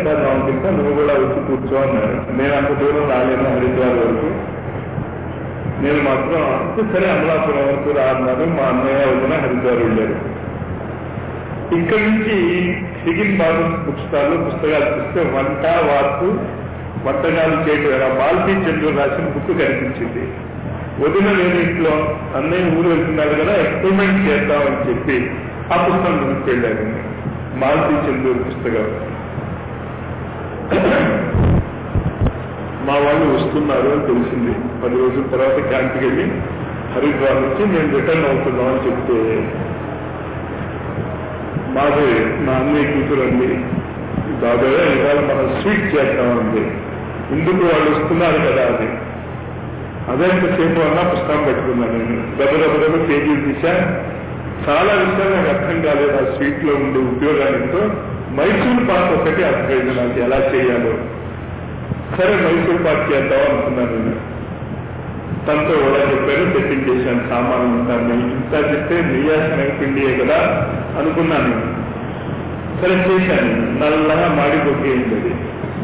ఇంకా రావుతుంటే నువ్వు కూడా వచ్చి కూర్చో అన్నారు నేను అంత దూరం రాలేను హరిద్వార్ వరకు నేను మాత్రం అంటే సరే అమలాపురం వరకు రా అన్నారు మా అన్నయ్య వదిన హరిద్వార్ వెళ్ళారు ఇక్కడి నుంచి సిగిన్ బాబు బుక్ స్టాల్ పుస్తకాలు చూస్తే వంట వార్పు వంటకాలు చేయడం బాల్తీ చంద్రుడు రాసిన బుక్ కనిపించింది వదిన నేను ఇంట్లో అన్నయ్య ఊరు వెళ్తున్నారు కదా ఎక్స్పెరిమెంట్ చేద్దామని చెప్పి ఆ పుస్తకం తీసుకెళ్ళాను మాల్తీ చంద్రుడు పుస్తకం మా వాళ్ళు వస్తున్నారు అని తెలిసింది పది రోజుల తర్వాత క్యాంప్కి వెళ్ళి హరిద్వార్ నుంచి మేము రిటర్న్ అవుతున్నాం అని చెప్తే మాది నా అన్నయ్య కూతురు అంది బాబాయ్ ఇవాళ మనం స్వీట్ చేస్తామండి ఎందుకు వాళ్ళు వస్తున్నారు కదా అది అదేంతసేపు అన్నా పుస్తకం పెట్టుకున్నాను నేను దెబ్బ దెబ్బ దెబ్బ పేజీలు తీశా చాలా విషయాలు నాకు అర్థం కాలేదు ఆ స్వీట్ లో ఉండే ఉపయోగాలతో మైసూర్ పాక్ ఒకటి అర్థమైంది నాకు ఎలా చేయాలో సరే మైసూర్ పాక్ చేద్దాం అనుకున్నాను నేను తనతో కూడా చెప్పారు సెట్టింగ్ చేశాను సామాన్లు ఉంటాను ఇంత చెప్తే నెయ్య శనగపిండియే కదా అనుకున్నాను నేను సరే చేశాను నల్లగా మాడిపోయింది అది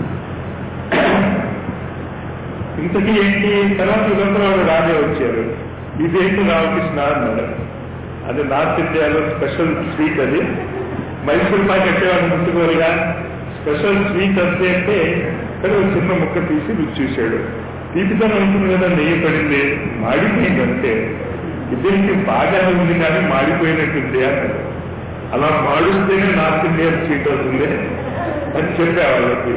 ఇంతకీ ఏంటి తర్వాత ఇదంతా వాళ్ళు రాజే వచ్చారు ఇదేంటి రామకృష్ణ అన్నాడు అది నార్త్ ఇండియాలో స్పెషల్ స్వీట్ అది మైసూర్ పాక్ అంటే వాళ్ళు ముట్టుకోరుగా స్పెషల్ స్వీట్ అంతే అంటే కానీ ఒక చిన్న ముక్క తీసి రుచి చూశాడు తీపితనం ఉంటుంది కదా నెయ్యి పడింది మాడిపోయింది అంతే ఇదేంటి బాగానే ఉంది కానీ మాడిపోయినట్టుంది అన్నాడు అలా మాడిస్తేనే నార్త్ ఇండియా స్వీట్ అవుతుంది అని చెప్పా వాళ్ళకి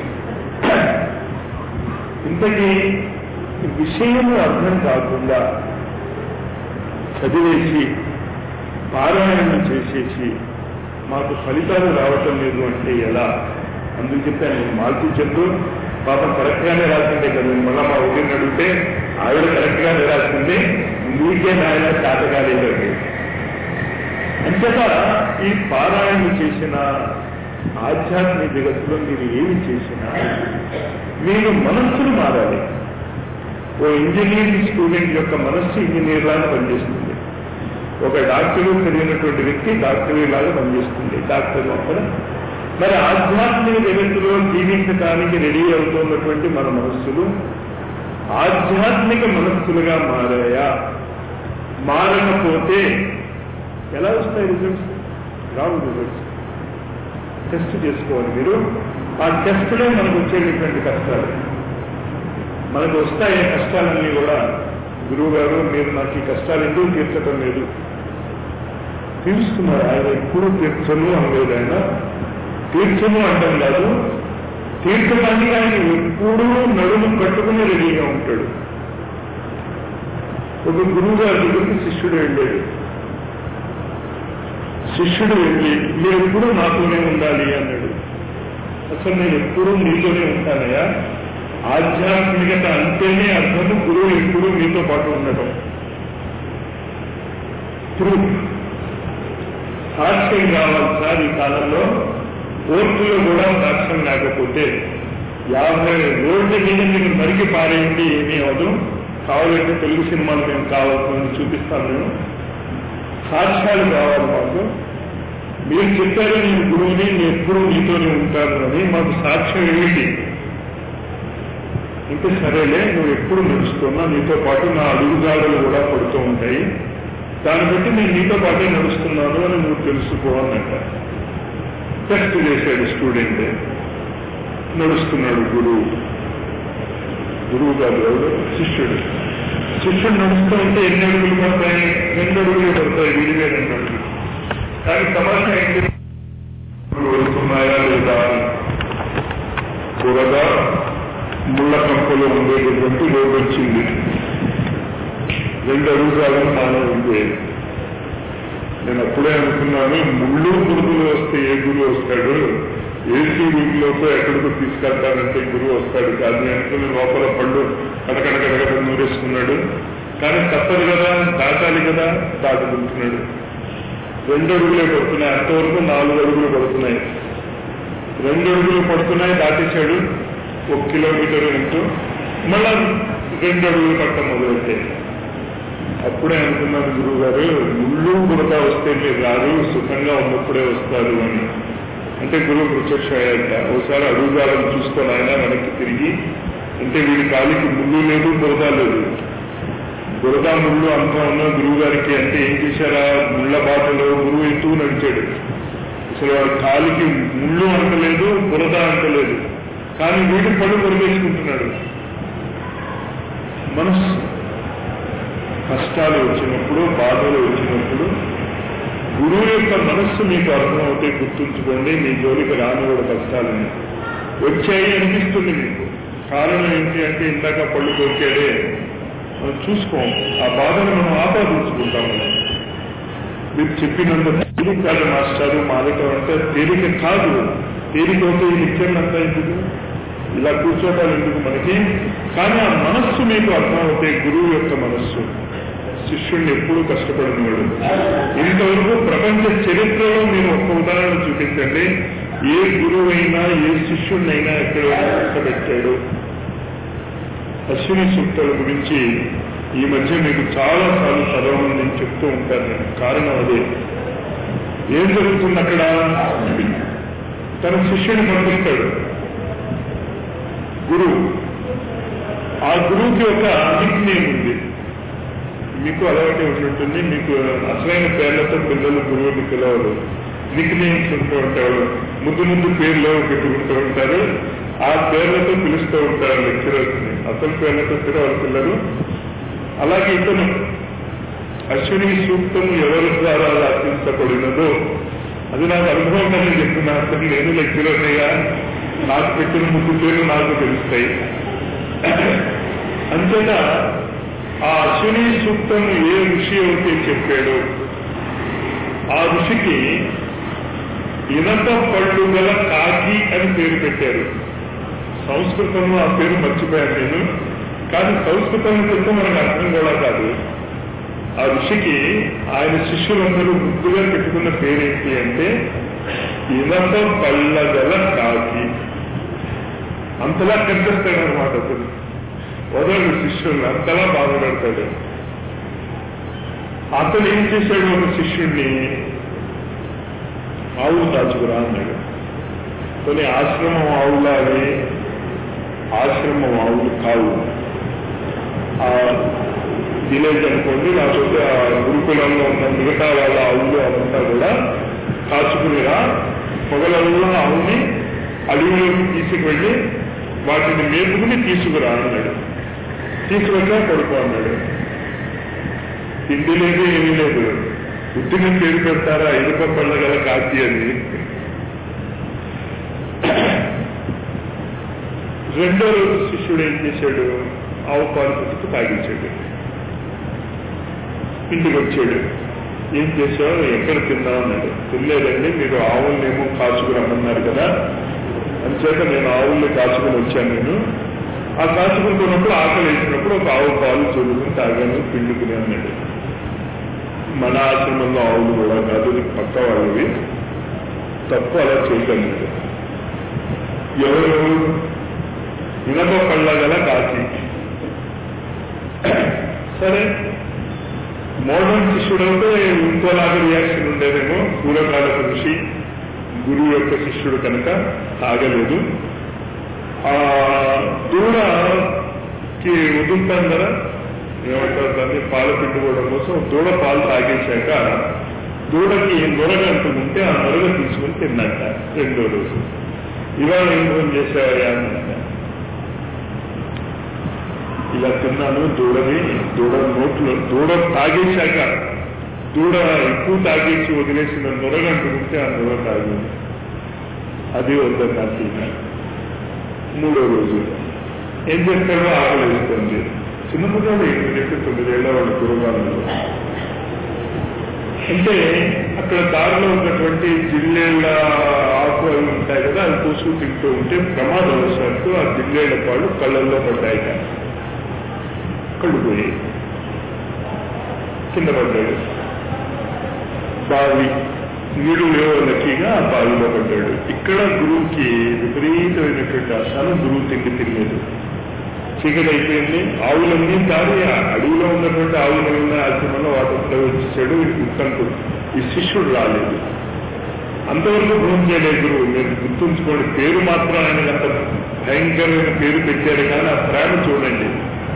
ఇంతకీ విషయము అర్థం కాకుండా చదివేసి పారాయణం చేసేసి మాకు ఫలితాలు రావటం లేదు అంటే ఎలా అందుకు చెప్పాను నేను మాల్తీ చెప్పు పాపం కరెక్ట్ గానే రాసిందే కదా మళ్ళా మా ఊరిని అడిగితే ఆవిడ కరెక్ట్ గానే రాసింది నీకే నాయన చేత కాలేదండి అంచేత ఈ పారాయణ చేసిన ఆధ్యాత్మిక జగత్తులో మీరు ఏమి చేసినా మీరు మనస్సును మారాలి ఓ ఇంజనీరింగ్ స్టూడెంట్ యొక్క మనస్సు ఇంజనీర్ లాగా పనిచేస్తుంది ఒక డాక్టర్ చదివినటువంటి వ్యక్తి డాక్టర్ లాగా పనిచేస్తుంది డాక్టర్ అక్కడ మరి ఆధ్యాత్మిక జగత్తులో జీవించడానికి రెడీ అవుతున్నటువంటి మన మనస్సులు ఆధ్యాత్మిక మనస్సులుగా మారాయా మారకపోతే ఎలా వస్తాయి రిజల్ట్స్ రావు రిజల్ట్స్ టెస్ట్ చేసుకోవాలి మీరు ఆ టెస్ట్లో మనకు వచ్చేటటువంటి కష్టాలు మనకు వస్తాయి కష్టాలన్నీ కూడా గురువు గారు మీరు నాకు ఈ కష్టాలు ఎందుకు తీర్చడం లేదు తీరుస్తున్నారు ఆయన ఎప్పుడు తీర్చను అనలేదు ఆయన తీర్చను అంటాం కాదు తీర్చడానికి ఆయన ఎప్పుడూ నడుము కట్టుకుని రెడీగా ఉంటాడు ఒక గురువు గారి దగ్గరికి శిష్యుడు వెళ్ళాడు శిష్యుడు వెళ్ళి మీరు ఎప్పుడూ నాతోనే ఉండాలి అన్నాడు అసలు నేను ఎప్పుడూ నీతోనే ఉంటానయ్యా ఆధ్యాత్మికత అంటేనే అర్థము గురువు ఎప్పుడూ మీతో పాటు ఉండటం ప్రూఫ్ సాక్ష్యం కావాలి సార్ ఈ కాలంలో కోర్టులో కూడా సాక్ష్యం లేకపోతే యాభై రోడ్ల మీద మీరు మరికి పారేయండి ఏమీ అవదు కావాలంటే తెలుగు సినిమాలు మేము కావాల్సింది చూపిస్తాను నేను సాక్ష్యాలు కావాలి మాకు మీరు చెప్పారు నేను గురువుని నేను ఎప్పుడూ నీతోనే ఉంటాను అని మాకు సాక్ష్యం ఏమిటి ఇంకా సరేలే నువ్వు ఎప్పుడు నడుస్తున్నా నీతో పాటు నా అడుగుజాడలు కూడా పడుతూ ఉంటాయి దాన్ని బట్టి నేను నీతో పాటే నడుస్తున్నాను అని నువ్వు తెలుసుకో అన్నట్ట టెస్ట్ చేశాడు స్టూడెంట్ నడుస్తున్నాడు గురువు గురువు కాదు ఎవరు శిష్యుడు శిష్యుడు నడుస్తూ ఉంటే ఎన్ని అడుగులు పడతాయి రెండు అడుగులు పడతాయి విడిగా రెండు అడుగులు కానీ తమాషా ఏంటి వస్తున్నాయా లేదా కూరగా ముళ్ళ కంపలో ఉండేటటువంటి రోడ్డు వచ్చింది రెండు అడుగుజాలను మానవుంది నేను అప్పుడే అనుకున్నాను ముళ్ళు గురువులు వస్తే ఏ గురువు వస్తాడు ఏసీ రూమ్లోకి ఎక్కడికో తీసుకెళ్తానంటే గురువు వస్తాడు కాదు అనుకుని లోపల పళ్ళు కడకడకడగడ నూరేసుకున్నాడు కానీ తప్పదు కదా దాటాలి కదా దాటుకుంటున్నాడు రెండు అడుగులే పడుతున్నాయి అంతవరకు నాలుగు అడుగులు పడుతున్నాయి రెండు అడుగులు పడుతున్నాయి దాటేశాడు ఒక కిలోమీటర్ ఎంతో మళ్ళా రెండు అడుగులు పట్ట మొదలెట్టాయి అప్పుడే అనుకున్నాను గురువు గారు ముళ్ళు గుడత వస్తే మీరు రారు సుఖంగా ఉన్నప్పుడే వస్తారు అని అంటే గురువు ప్రత్యక్షం అయ్యాక ఒకసారి అడుగుజాలను చూసుకొని ఆయన వెనక్కి తిరిగి అంటే వీడి కాలికి ముళ్ళు లేదు బురద లేదు బురద ముళ్ళు అంతా ఉన్న గురువు గారికి అంటే ఏం చేశారా ముళ్ళ బాటలో గురువు ఎత్తు నడిచాడు అసలు వాడి కాలికి ముళ్ళు అంటలేదు బురద అంటలేదు కానీ వీడి పళ్ళు బురదేసుకుంటున్నాడు మనస్సు కష్టాలు వచ్చినప్పుడు బాధలు వచ్చినప్పుడు గురువు యొక్క మనస్సు మీకు అర్థమవుతే గుర్తుంచుకోండి మీ జోలికి రాని కూడా కష్టాలని వచ్చాయి అనిపిస్తుంది మీకు కారణం ఏంటి అంటే ఇందాక పళ్ళు కొరికాడే మనం చూసుకోం ఆ బాధను మనం ఆపాదించుకుంటాం మనం మీరు చెప్పినంత తేలిక కాదు మాస్టారు మాలిక అంటే తేలిక కాదు తేలిక అయితే ఈ నిత్యం అంతా ఎందుకు ఇలా కూర్చోటాలు ఎందుకు మనకి కానీ ఆ మనస్సు మీకు అర్థమవుతే గురువు యొక్క మనస్సు శిష్యుడిని ఎప్పుడూ కష్టపడినవాడు ఇంతవరకు ప్రపంచ చరిత్రలో మీరు ఒక్క ఉదాహరణ చూపించండి ఏ గురువైనా ఏ శిష్యుడినైనా ఎక్కడైనా కష్టపెట్టాడు అశ్విని సూక్తుల గురించి ఈ మధ్య మీకు చాలా సార్లు చదవమని నేను చెప్తూ ఉంటాను నేను కారణం అదే ఏం జరుగుతుంది అక్కడ తన శిష్యుని పంపిస్తాడు గురువు ఆ గురువుకి ఒక నిక్ నేమ్ ఉంది మీకు అలవాటే ఉంటుంటుంది మీకు అసలైన పేర్లతో పిల్లలు గురువుని పిలవరు నిక్ నేమ్స్ ఉంటూ ఉంటారు ముద్దు ముద్దు పేర్లు పెట్టుకుంటూ ఉంటారు ఆ పేర్లతో పిలుస్తూ ఉంటారు లెక్చరర్స్ ని అసలు పేర్లతో పిలవరు పిల్లలు అలాగే ఇతను అశ్విని సూక్తం ఎవరి ద్వారా రచించబడినదో అది నాకు అనుభవంగానే చెప్తున్నా అసలు నేను లెక్చరర్ అయ్యా నాకు పెట్టిన ముద్దు పేర్లు నాకు తెలుస్తాయి అంతేనా ఆ అశ్విని సూక్తం ఏ ఋషి అయితే చెప్పాడో ఆ ఋషికి ఇనప పళ్ళు గల కాకి అని పేరు పెట్టారు సంస్కృతంలో ఆ పేరు మర్చిపోయాను నేను కానీ సంస్కృతంలో చెప్తే మనకు అర్థం కూడా కాదు ఆ ఋషికి ఆయన శిష్యులందరూ ముద్దుగా పెట్టుకున్న పేరేంటి అంటే ఇనప పళ్ళ గల కాకి అంతలా కనిపిస్తాడు అనమాట అతను వదలడు శిష్యుల్ని అంతలా బాధపడతాడు అతను ఏం చేశాడు ఒక శిష్యుడిని ఆవులు దాచుకురా అన్నాడు కొన్ని ఆశ్రమం ఆవులా అవి ఆశ్రమం ఆవులు కావు ఆ విలేజ్ అనుకోండి లేకపోతే ఆ గురుకులంలో ఉన్న మిగతా వాళ్ళ ఆవులు అవంతా కూడా కాచుకునిరా పొగలలో ఆవుని అడవిలోకి తీసుకువెళ్ళి వాటిని మేపుకుని తీసుకురా అన్నాడు తీసుకొచ్చా కొడుకు అన్నాడు తిండి లేదు ఏమీ లేదు బుద్ధిని పేరు పెడతారా ఎదుక పండగల కాచి అని రెండో రోజు శిష్యుడు ఏం చేశాడు ఆవు పాలు పుట్టుకు తాగించాడు ఇంటికి వచ్చాడు ఏం చేశావు ఎక్కడ తిన్నావు అన్నాడు తినలేదండి మీరు ఆవులనేమో కాచుకురమ్మన్నారు కదా అంచేత నేను ఆవుల్ని కాచుకుని వచ్చాను నేను ఆ కాచుకుంటున్నప్పుడు ఆకలి వేసినప్పుడు ఒక ఆవు పాలు చదువుకుని తాగాను పిండుకుని అన్నాడు మన ఆశ్రమంలో ఆవులు కూడా కాదు ఇది పక్క వాళ్ళవి తప్పు అలా చేయగలిగాడు ఎవరు ఇనప పళ్ళ గల కాకి సరే మోడర్న్ శిష్యుడు అంటే ఇంకోలాగా రియాక్షన్ ఉండేదేమో పూర్వకాలపు ఋషి గురువు యొక్క శిష్యుడు కనుక తాగలేదు ఆ దూడకి వదులుతాం కదా ఏమంటారు దాన్ని పాలు పిండుకోవడం కోసం దూడ పాలు తాగేశాక దూడకి నొరగ అంటుకుంటే ఆ నొరగ తీసుకుని తిన్నట్ట రెండో రోజు ఇవాళ ఏం ఫోన్ చేశావయ్యా అన్నట్ట ఇలా తిన్నాను దూడని దూడ నోట్లో దూడ తాగేశాక దూడ ఎక్కువ తాగేసి వదిలేసిన నొరగంటుకుంటే ఆ నొర తాగి అది వద్ద మూడో రోజు ఏం చేస్తాడో ఆకలి వేస్తుంది చిన్నపిల్లలు ఏం చెప్పి తొమ్మిదేళ్ల వాళ్ళ పూర్వకాలంలో అంటే అక్కడ దారిలో ఉన్నటువంటి జిల్లేళ్ల ఆకు అవి ఉంటాయి కదా అవి కోసుకు తింటూ ఉంటే ప్రమాదవశాత్తు ఆ జిల్లేళ్ల పాలు కళ్ళల్లో పడ్డాయి కళ్ళు పోయి కింద పడ్డాడు బావి నీడు లేవో లక్కీగా ఆ బావిలో పడ్డాడు ఇక్కడ గురువుకి విపరీతమైనటువంటి అసలు గురువు తిండి తినలేదు చీకటి అయిపోయింది ఆవులన్నీ దారి అడవిలో ఉన్నటువంటి ఆవులు ఉన్న ఆశ్రమంలో వాటిలో వచ్చేసాడు ఉత్కంఠుడు ఈ శిష్యుడు రాలేదు అంతవరకు భూమి చేయలేదు గురువు మీరు గుర్తుంచుకోండి పేరు మాత్రం ఆయనకి అంత భయంకరమైన పేరు పెట్టారు కానీ ఆ ప్రేమ చూడండి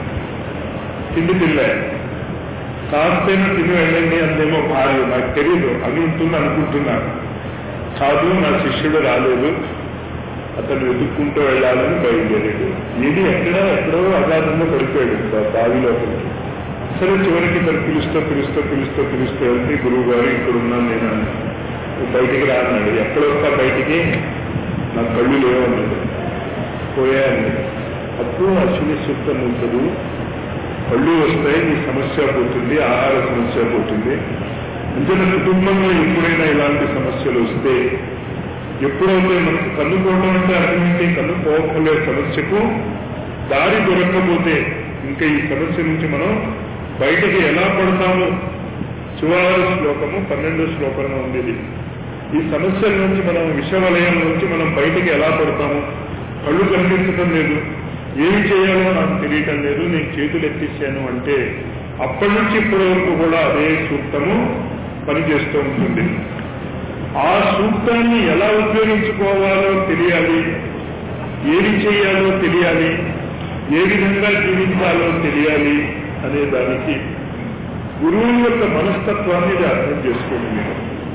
తిండి తిల్లే కాస్తైనా తిని వెళ్ళండి అంతేమో భార్య నాకు తెలియదు అది ఉంటుంది అనుకుంటున్నాను కాదు నా శిష్యుడు రాలేదు అతను వెతుక్కుంటూ వెళ్ళాలని బయలుదేరాడు ఇది ఎక్కడ ఎక్కడో అగాధంలో పడిపోయాడు బా- బావిలో సరే చివరికి తను పిలుస్తూ పిలుస్తూ పిలుస్తూ పిలుస్తూ వెళ్తే గురువు గారు ఇక్కడ ఉన్నాను నేను అన్నాడు. నువ్వు బయటికి రాన్నాడు ఎక్కడ వస్తా బయటికి నా కళ్ళు లేవన్నాడు పోయాను అప్పుడు అశ్విని సూక్తం ఉంటుంది కళ్ళు వస్తాయి నీ సమస్య పోతుంది ఆహార సమస్య పోతుంది అంతేనా కుటుంబంలో ఎప్పుడైనా ఇలాంటి సమస్యలు వస్తే ఎప్పుడైతే మనకు కన్నుకోవడం అంటే అర్థం ఏంటి కన్నుకోకపోలే సమస్యకు దారి దొరకకపోతే ఇంకా ఈ సమస్య నుంచి మనం బయటకు ఎలా పడతాము చివరి శ్లోకము పన్నెండో శ్లోకంలో ఉండేది ఈ సమస్యల నుంచి మనం విషవలయం నుంచి మనం బయటకు ఎలా పడతాము కళ్ళు కనిపించడం లేదు ఏమి చేయాలో నాకు తెలియటం లేదు నేను చేతులు ఎత్తేసాను అంటే అప్పటి నుంచి ఇప్పటి వరకు కూడా అదే సూక్తము పనిచేస్తూ ఉంటుంది ఆ సూక్తాన్ని ఎలా ఉపయోగించుకోవాలో తెలియాలి ఏది చేయాలో తెలియాలి ఏ విధంగా జీవించాలో తెలియాలి అనే దానికి గురువు యొక్క మనస్తత్వాన్ని ఇది అర్థం చేసుకోండి మీరు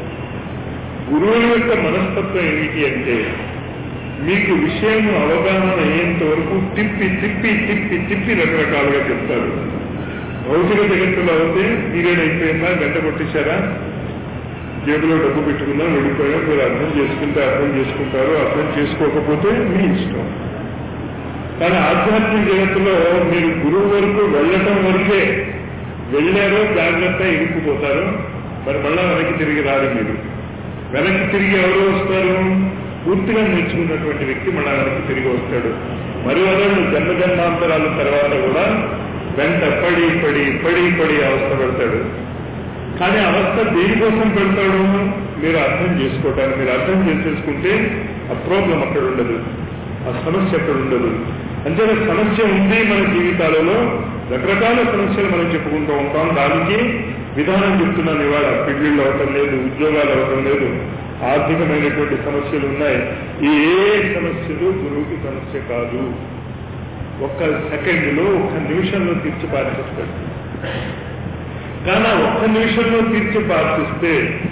గురువు యొక్క మనస్తత్వం ఏమిటి అంటే మీకు విషయం అవగాహన అయ్యేంత వరకు తిప్పి తిప్పి తిప్పి తిప్పి రకరకాలుగా చెప్తారు భౌతిక జగత్తులో అయితే పీరియడ్ అయిపోయిందా గంట కొట్టేశారా జేబులో డబ్బు పెట్టుకున్నా వెళ్ళిపోయాం మీరు అర్థం చేసుకుంటే అర్థం చేసుకుంటారు అర్థం చేసుకోకపోతే మీ ఇష్టం కానీ ఆధ్యాత్మిక జగత్తులో మీరు గురువు వరకు వెళ్ళటం వరకే వెళ్ళారో జాగ్రత్త ఇరుక్కుపోతారు మరి మళ్ళా వెనక్కి తిరిగి రారు మీరు వెనక్కి తిరిగి ఎవరు వస్తారు పూర్తిగా నేర్చుకున్నటువంటి వ్యక్తి మళ్ళా వెనక్కి తిరిగి వస్తాడు మరి వదలు జన్మ జన్మాంతరాల తర్వాత కూడా వెంట పడి పడి పడి పడి అవస్థ పెడతాడు కానీ అవస్థ దేనికోసం పెడతాడు మీరు అర్థం చేసుకోవటానికి మీరు అర్థం చేసేసుకుంటే ఆ ప్రాబ్లం అక్కడ ఉండదు ఆ సమస్య అక్కడ ఉండదు అంటే సమస్య ఉంది మన జీవితాలలో రకరకాల సమస్యలు మనం చెప్పుకుంటూ ఉంటాం దానికి విధానం చెప్తున్నాను ఇవాళ పెళ్లిళ్ళు అవటం లేదు ఉద్యోగాలు అవటం లేదు ఆర్థికమైనటువంటి సమస్యలు ఉన్నాయి ఈ ఏ సమస్యలు గురువుకి సమస్య కాదు ఒక్క సెకండ్లో ఒక్క నిమిషంలో తీర్చి పారేస్తాడు కానీ ఆ ఒక్క నిమిషంలో తీర్చి పార్పిస్తే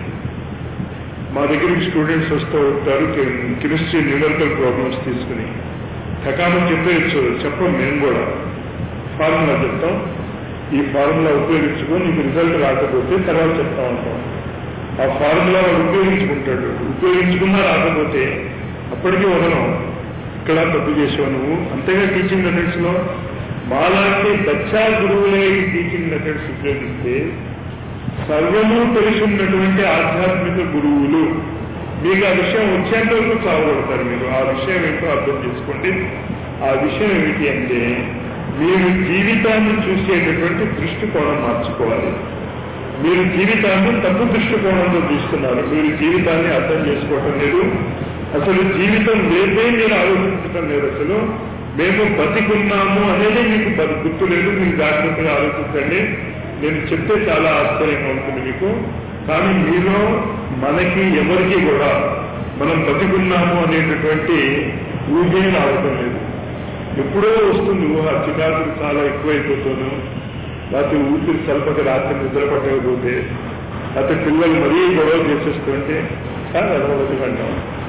మా దగ్గరికి స్టూడెంట్స్ వస్తూ ఉంటారు కెమిస్ట్రీ న్యూమరికల్ ప్రాబ్లమ్స్ తీసుకుని ఠకామని చెప్పేయచ్చు చెప్పం మేము కూడా ఫార్ములా చెప్తాం ఈ ఫార్ములా ఉపయోగించుకో నీకు రిజల్ట్ రాకపోతే తర్వాత చెప్తా ఉంటాం ఆ ఫార్ములా వాడు ఉపయోగించుకుంటాడు ఉపయోగించుకున్నా రాకపోతే అప్పటికీ వదలం ఇక్కడ తప్పు చేసావు నువ్వు అంతేగా టీచింగ్ మెథడ్స్ లో మాలాంటి బచ్చా గురువులే ఈ టీచింగ్ మెథడ్స్ ఉపయోగిస్తే సర్వము తెలిసి ఉన్నటువంటి ఆధ్యాత్మిక గురువులు మీకు ఆ విషయం వచ్చేంత వరకు చావగలుగుతారు మీరు ఆ విషయం ఏంటో అర్థం చేసుకోండి ఆ విషయం ఏమిటి అంటే మీరు జీవితాన్ని చూసేటటువంటి దృష్టికోణం మార్చుకోవాలి మీరు జీవితాన్ని తప్పు దృష్టికోణంతో చూస్తున్నారు మీరు జీవితాన్ని అర్థం చేసుకోవటం లేదు అసలు జీవితం లేదే మీరు ఆలోచించటం లేదు అసలు మేము బతికున్నాము అనేది మీకు బతి- గుర్తు లేదు మీరు జాగ్రత్తగా ఆలోచించండి నేను చెప్తే చాలా ఆశ్చర్యంగా ఉంటుంది మీకు కానీ మీలో మనకి ఎవరికి కూడా మనం బతికున్నాము అనేటటువంటి ఊహే రావటం లేదు ఎప్పుడో వస్తుంది ఊహ చికాకులు చాలా ఎక్కువైపోతాను రాత్రి ఊపిరి స్వల్పక రాత్రి నిద్ర పట్టకపోతే లేకపోతే పిల్లలు మరీ గొడవ చేసేస్తుంటే చాలా అదొకటి కంటాం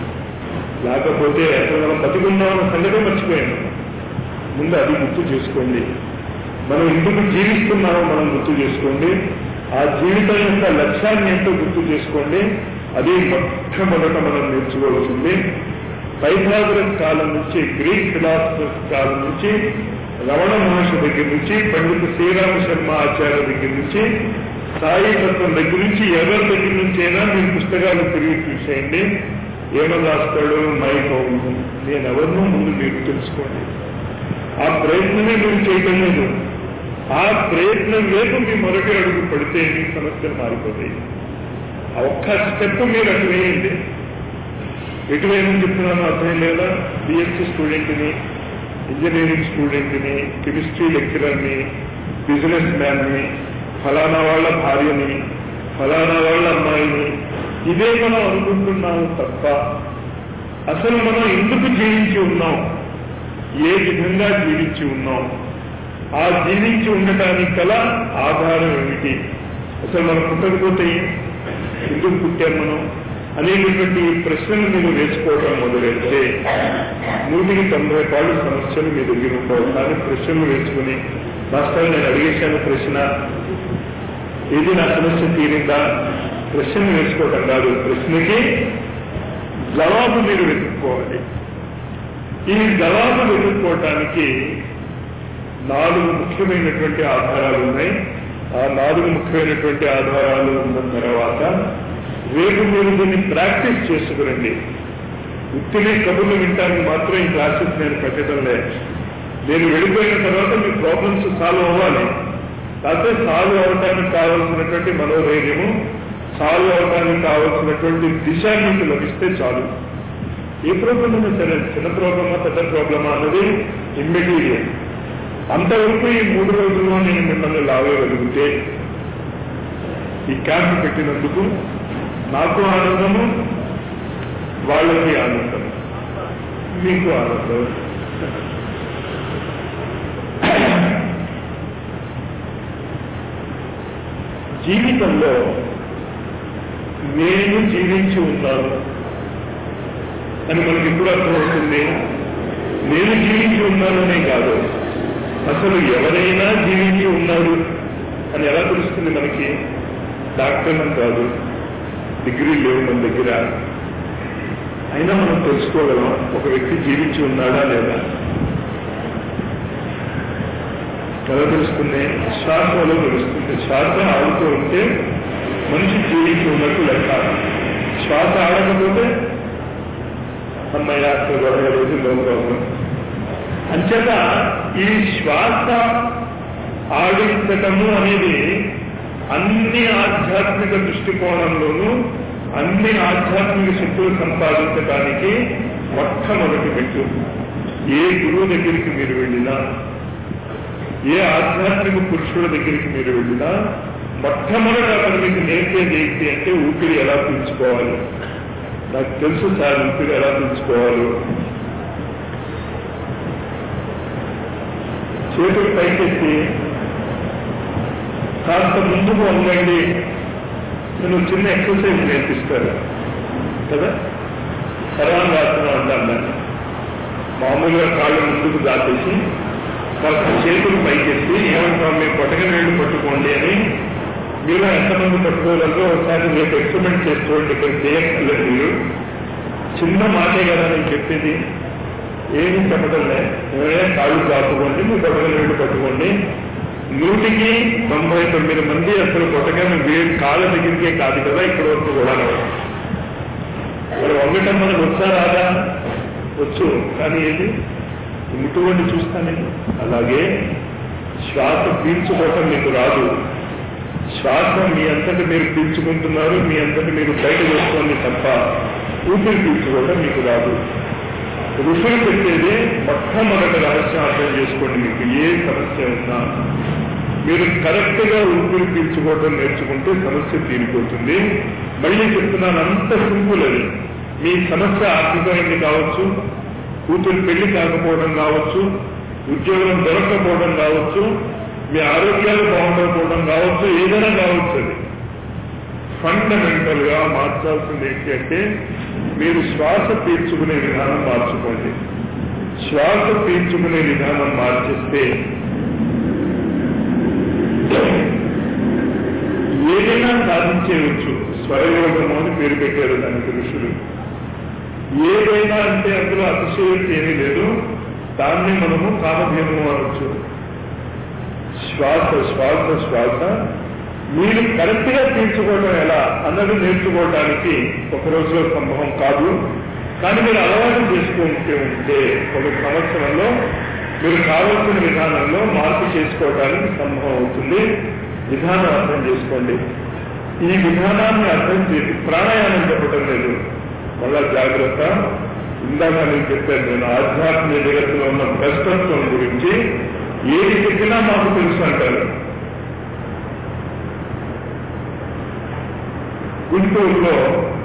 లేకపోతే అసలు మనం బతికున్నామన్న సంగతే మర్చిపోయాము ముందు అది గుర్తు చేసుకోండి మనం ఎందుకు జీవిస్తున్నామో మనం గుర్తు చేసుకోండి ఆ జీవితం యొక్క లక్ష్యాన్ని ఎంతో గుర్తు చేసుకోండి అది మొట్టమొదట మనం నేర్చుకోవాల్సింది పైథాగరస్ కాలం నుంచి గ్రీక్ ఫిలాసఫర్స్ కాలం నుంచి రమణ మహర్షి దగ్గర నుంచి పండిత శ్రీరామ శర్మ ఆచార్య దగ్గర నుంచి సాయి తత్వం దగ్గర నుంచి ఎవరి దగ్గర నుంచి అయినా మీరు పుస్తకాలు తిరిగి చూసేయండి ఏమని రాస్తాడు మై కౌము నేను ఎవరినో ముందు మీరు తెలుసుకోండి ఆ ప్రయత్నమే మీరు చేయటం లేదు ఆ ప్రయత్నం వైపు మీ మొదటి అడుగు పడితే మీ సమస్యలు మారిపోతాయి ఆ ఒక్క స్టెప్ మీరు అటు వేయండి ఎటు వేయమని చెప్తున్నాను అర్థం లేదా బిఎస్సీ స్టూడెంట్ని ఇంజనీరింగ్ స్టూడెంట్ని కెమిస్ట్రీ లెక్చరర్ని బిజినెస్ మ్యాన్ని ఫలానా వాళ్ళ భార్యని ఫలానా వాళ్ళ అమ్మాయిని ఇదే మనం అనుకుంటున్నాము తప్ప అసలు మనం ఎందుకు జీవించి ఉన్నాం ఏ విధంగా జీవించి ఉన్నాం ఆ జీవించి ఉండటానికి గల ఆధారం ఏమిటి అసలు మనం పుట్టకపోతే ఎందుకు పుట్టాం మనం అనేటటువంటి ప్రశ్నలు మీరు నేర్చుకోవడం మొదలెడితే నూటికి తొంభై పాళ్ళు సమస్యలు మీ దగ్గర ఉండవు కానీ ప్రశ్నలు నేర్చుకుని మాస్టర్ నేను అడిగేశాను ప్రశ్న ఏది నా సమస్య తీరిందా ప్రశ్నలు నేర్చుకోవటం కాదు ప్రశ్నకి జవాబు మీరు వెతుక్కోవాలి ఈ జవాబు వెతుక్కోవటానికి నాలుగు ముఖ్యమైనటువంటి ఆధారాలు ఉన్నాయి ఆ నాలుగు ముఖ్యమైనటువంటి ఆధారాలు ఉన్న తర్వాత రేపు మీరు దీన్ని ప్రాక్టీస్ చేసుకురండి ఉత్తినే కబుర్లు వింటానికి మాత్రం ఈ క్లాసెస్ నేను పెట్టడం లేదు నేను వెళ్ళిపోయిన తర్వాత మీ ప్రాబ్లమ్స్ సాల్వ్ అవ్వాలి కాకపోతే సాల్వ్ అవడానికి కావాల్సినటువంటి మనోధైర్యము సాల్వ్ అవడానికి కావాల్సినటువంటి దిశ మీకు లభిస్తే చాలు ఏ ప్రాబ్లం అయినా సరే చిన్న ప్రాబ్లమా పెద్ద ప్రాబ్లమా అన్నది ఇమ్మెటీరియల్ అంతవరకు ఈ మూడు రోజుల్లో నేను మిమ్మల్ని లాగగలిగితే ఈ క్యాంప్ పెట్టినందుకు నాకు ఆనందము వాళ్ళకి ఆనందం మీకు ఆనందం జీవితంలో నేను జీవించి ఉన్నాను అని మనకి ఎప్పుడు అర్థమవుతుంది నేను జీవించి ఉన్నాననే కాదు అసలు ఎవరైనా జీవించి ఉన్నారు అని ఎలా తెలుస్తుంది మనకి డాక్టర్ అని కాదు డిగ్రీ లేవు మన దగ్గర అయినా మనం తెలుసుకోగలం ఒక వ్యక్తి జీవించి ఉన్నాడా లేదా ఎలా తెలుస్తుంది శ్వాసలో తెలుస్తుంది శ్వాస ఆడుతూ ఉంటే మనిషి జీవించి ఉన్నట్టు లెక్క శ్వాస ఆడకపోతే అమ్మాయి అక్కడ గొడవ రోజు లోపం అంచేత ఈ శ్వాస ఆడించటము అనేది అన్ని ఆధ్యాత్మిక దృష్టికోణంలోనూ అన్ని ఆధ్యాత్మిక శక్తులు సంపాదించడానికి మొట్టమొదటి పెట్టు ఏ గురువు దగ్గరికి మీరు వెళ్ళినా ఏ ఆధ్యాత్మిక పురుషుల దగ్గరికి మీరు వెళ్ళినా మొట్టమొదటి అతను మీకు నేర్పేది ఏంటి అంటే ఊపిరి ఎలా పీల్చుకోవాలి నాకు తెలుసు సార్ ఊపిరి ఎలా పీల్చుకోవాలో చేతులు పైకెత్తి కాస్త ముందుకు వంగండి నేను చిన్న ఎక్సర్సైజ్ నేర్పిస్తారు కదా సర్వాంగాసనం అంటాను దాన్ని మామూలుగా కాళ్ళు ముందుకు దాటేసి కాస్త చేతులు పైకెత్తి ఏమంటాం మీరు కొట్టక నీళ్లు పట్టుకోండి అని మీరు ఎంతమంది పట్టుకోగలరో ఒకసారి రేపు ఎక్స్పెరిమెంట్ చేసుకోండి ఇక్కడ చేయక్కర్లేదు మీరు చిన్న మాటే కదా నేను చెప్పేది ఏమి చెప్పడం లేదు ఎవరైనా కాళ్ళు కాపుకోండి మీరు కొట్టక నీళ్లు పట్టుకోండి నూటికి తొంభై తొమ్మిది మంది అసలు కొట్టగానే వేడి కాళ్ళ దగ్గరికే కాదు కదా ఇక్కడ వరకు కూడా మరి వంగటం మనకు వచ్చా రాదా వచ్చు కానీ ఏది ఇటువంటి చూస్తాను నేను అలాగే శ్వాస పీల్చుకోవటం మీకు రాదు శ్వాస మీ అంతటి మీరు పీల్చుకుంటున్నారు మీ అంతటి మీరు బయట వేసుకోండి తప్ప ఊపిరి పీల్చుకోవటం మీకు రాదు ఋషులు పెట్టేది మొట్టమొదటి రహస్యం అర్థం చేసుకోండి మీకు ఏ సమస్య ఉన్నా మీరు కరెక్ట్ గా ఊపిరి పీల్చుకోవటం నేర్చుకుంటే సమస్య తీరిపోతుంది మళ్ళీ చెప్తున్నాను అంత సింపుల్ అది మీ సమస్య ఆర్థికమైంది కావచ్చు కూతురు పెళ్లి కాకపోవడం కావచ్చు ఉద్యోగం దొరకకపోవడం కావచ్చు మీ ఆరోగ్యాలు బాగుండకపోవడం కావచ్చు ఏదైనా కావచ్చు అది ఫండమెంటల్ గా మార్చాల్సింది ఏంటి అంటే మీరు శ్వాస పీల్చుకునే విధానం మార్చుకోండి శ్వాస పీల్చుకునే విధానం మార్చిస్తే ఏదైనా సాధించేయవచ్చు స్వరయోగము అని పేరు పెట్టారు దానికి ఋషులు ఏదైనా అంటే అందులో అతిశయోక్తి ఏమీ లేదు దాన్ని మనము కామధేము అనొచ్చు శ్వాస శ్వాస శ్వాస మీరు కరెక్ట్ గా తీర్చుకోవడం ఎలా అన్నది నేర్చుకోవడానికి ఒక రోజులో సంభవం కాదు కానీ మీరు అలవాటు చేసుకుంటే ఉంటే ఒక సంవత్సరంలో మీరు కావలసిన విధానంలో మార్పు చేసుకోవడానికి సంభవం అవుతుంది విధానం అర్థం చేసుకోండి ఈ విధానాన్ని అర్థం చేసి ప్రాణాయామం చెప్పడం లేదు మళ్ళా జాగ్రత్త ఇందాక నేను చెప్పాను నేను ఆధ్యాత్మిక జగత్తులో ఉన్న భ్రష్టత్వం గురించి ఏది చెప్పినా మాకు తెలుసు అంటారు గుంటూరులో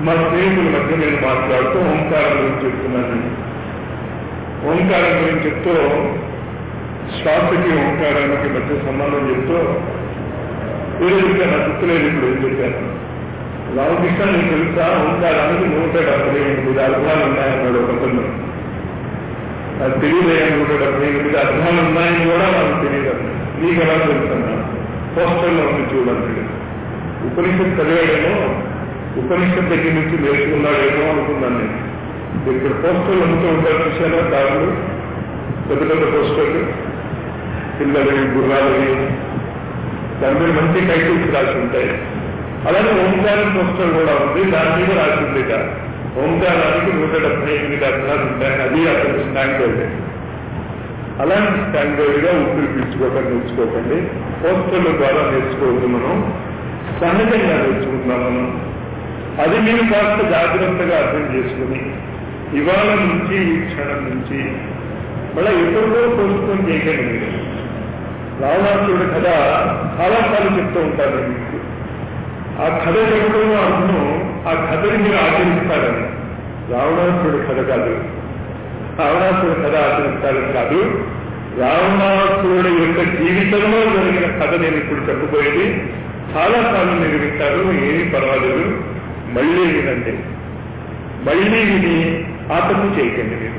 మా స్నేహితుల మధ్య నేను మాట్లాడుతూ ఓంకారం గురించి చెప్తున్నాను ఓంకారం గురించి చెప్తూ శ్వాసకి ఓంకారానికి మధ్య సంబంధం చెప్తూ ఏదో చెప్పాను నా గుర్తులేదు ఇప్పుడు ఏం చెప్పాను రామకృష్ణ నీకు తెలుసా ఓంకారానికి నూట డెబ్బై ఎనిమిది అర్థాలు ఉన్నాయన్నాడు ఒకళ్ళు అది తెలియదు నూట డెబ్బై ఎనిమిది అర్థాలు ఉన్నాయని కూడా నాకు తెలియదు నీకు ఎలా తెలుసన్నా పోస్టర్లో ఉంది చూడండి ఉపనిషత్ చదివాడేమో ఉపనిషత్ దగ్గర నుంచి నేర్చుకున్నాడేమో అనుకున్నాను నేను ఇక్కడ పోస్టర్లు అమ్ముతూ ఉంటారు చూసారా దారులు పెద్ద పెద్ద పోస్టర్లు పిల్లలు గుర్రాలు దాని మీద మంచి టైటిల్స్ రాసి ఉంటాయి అలాగే ఓంకారం పోస్టర్ కూడా ఉంది దాని మీద రాసి ఉంది ఇక. ఓంకారానికి నూట డెబ్బై ఎనిమిది అర్థాలు ఉంటాయి అది అతని స్టాండర్డ్ అలాంటి స్టాండర్డ్ గా ఊపిరి పీల్చుకోవటం నేర్చుకోకండి పోస్టర్ల ద్వారా నేర్చుకోవద్దు మనం సహజంగా నేర్చుకుంటున్నాం మనం అది మీరు కాస్త జాగ్రత్తగా అర్థం చేసుకుని ఇవాళ నుంచి ఈ క్షణం నుంచి మళ్ళీ ఎప్పుడో పోల్చుకొని చేయకండి మీరు రావణాసురుడి కథ చాలా సార్లు చెప్తూ ఉంటారు నేను మీకు ఆ కథ చెప్పడం అర్థం ఆ కథని మీరు ఆచరిస్తారని రావణాసురుడి కథ కాదు రావణాసురుడి కథ ఆచరిస్తారని కాదు రావణాసురుడి యొక్క జీవితంలో జరిగిన కథ నేను ఇప్పుడు చెప్పబోయేది చాలా సార్లు మీరు వింటారు ఏమీ పర్వాలేదు మళ్ళీ వినండి మళ్ళీ విని ఆ తప్పు చేయకండి మీరు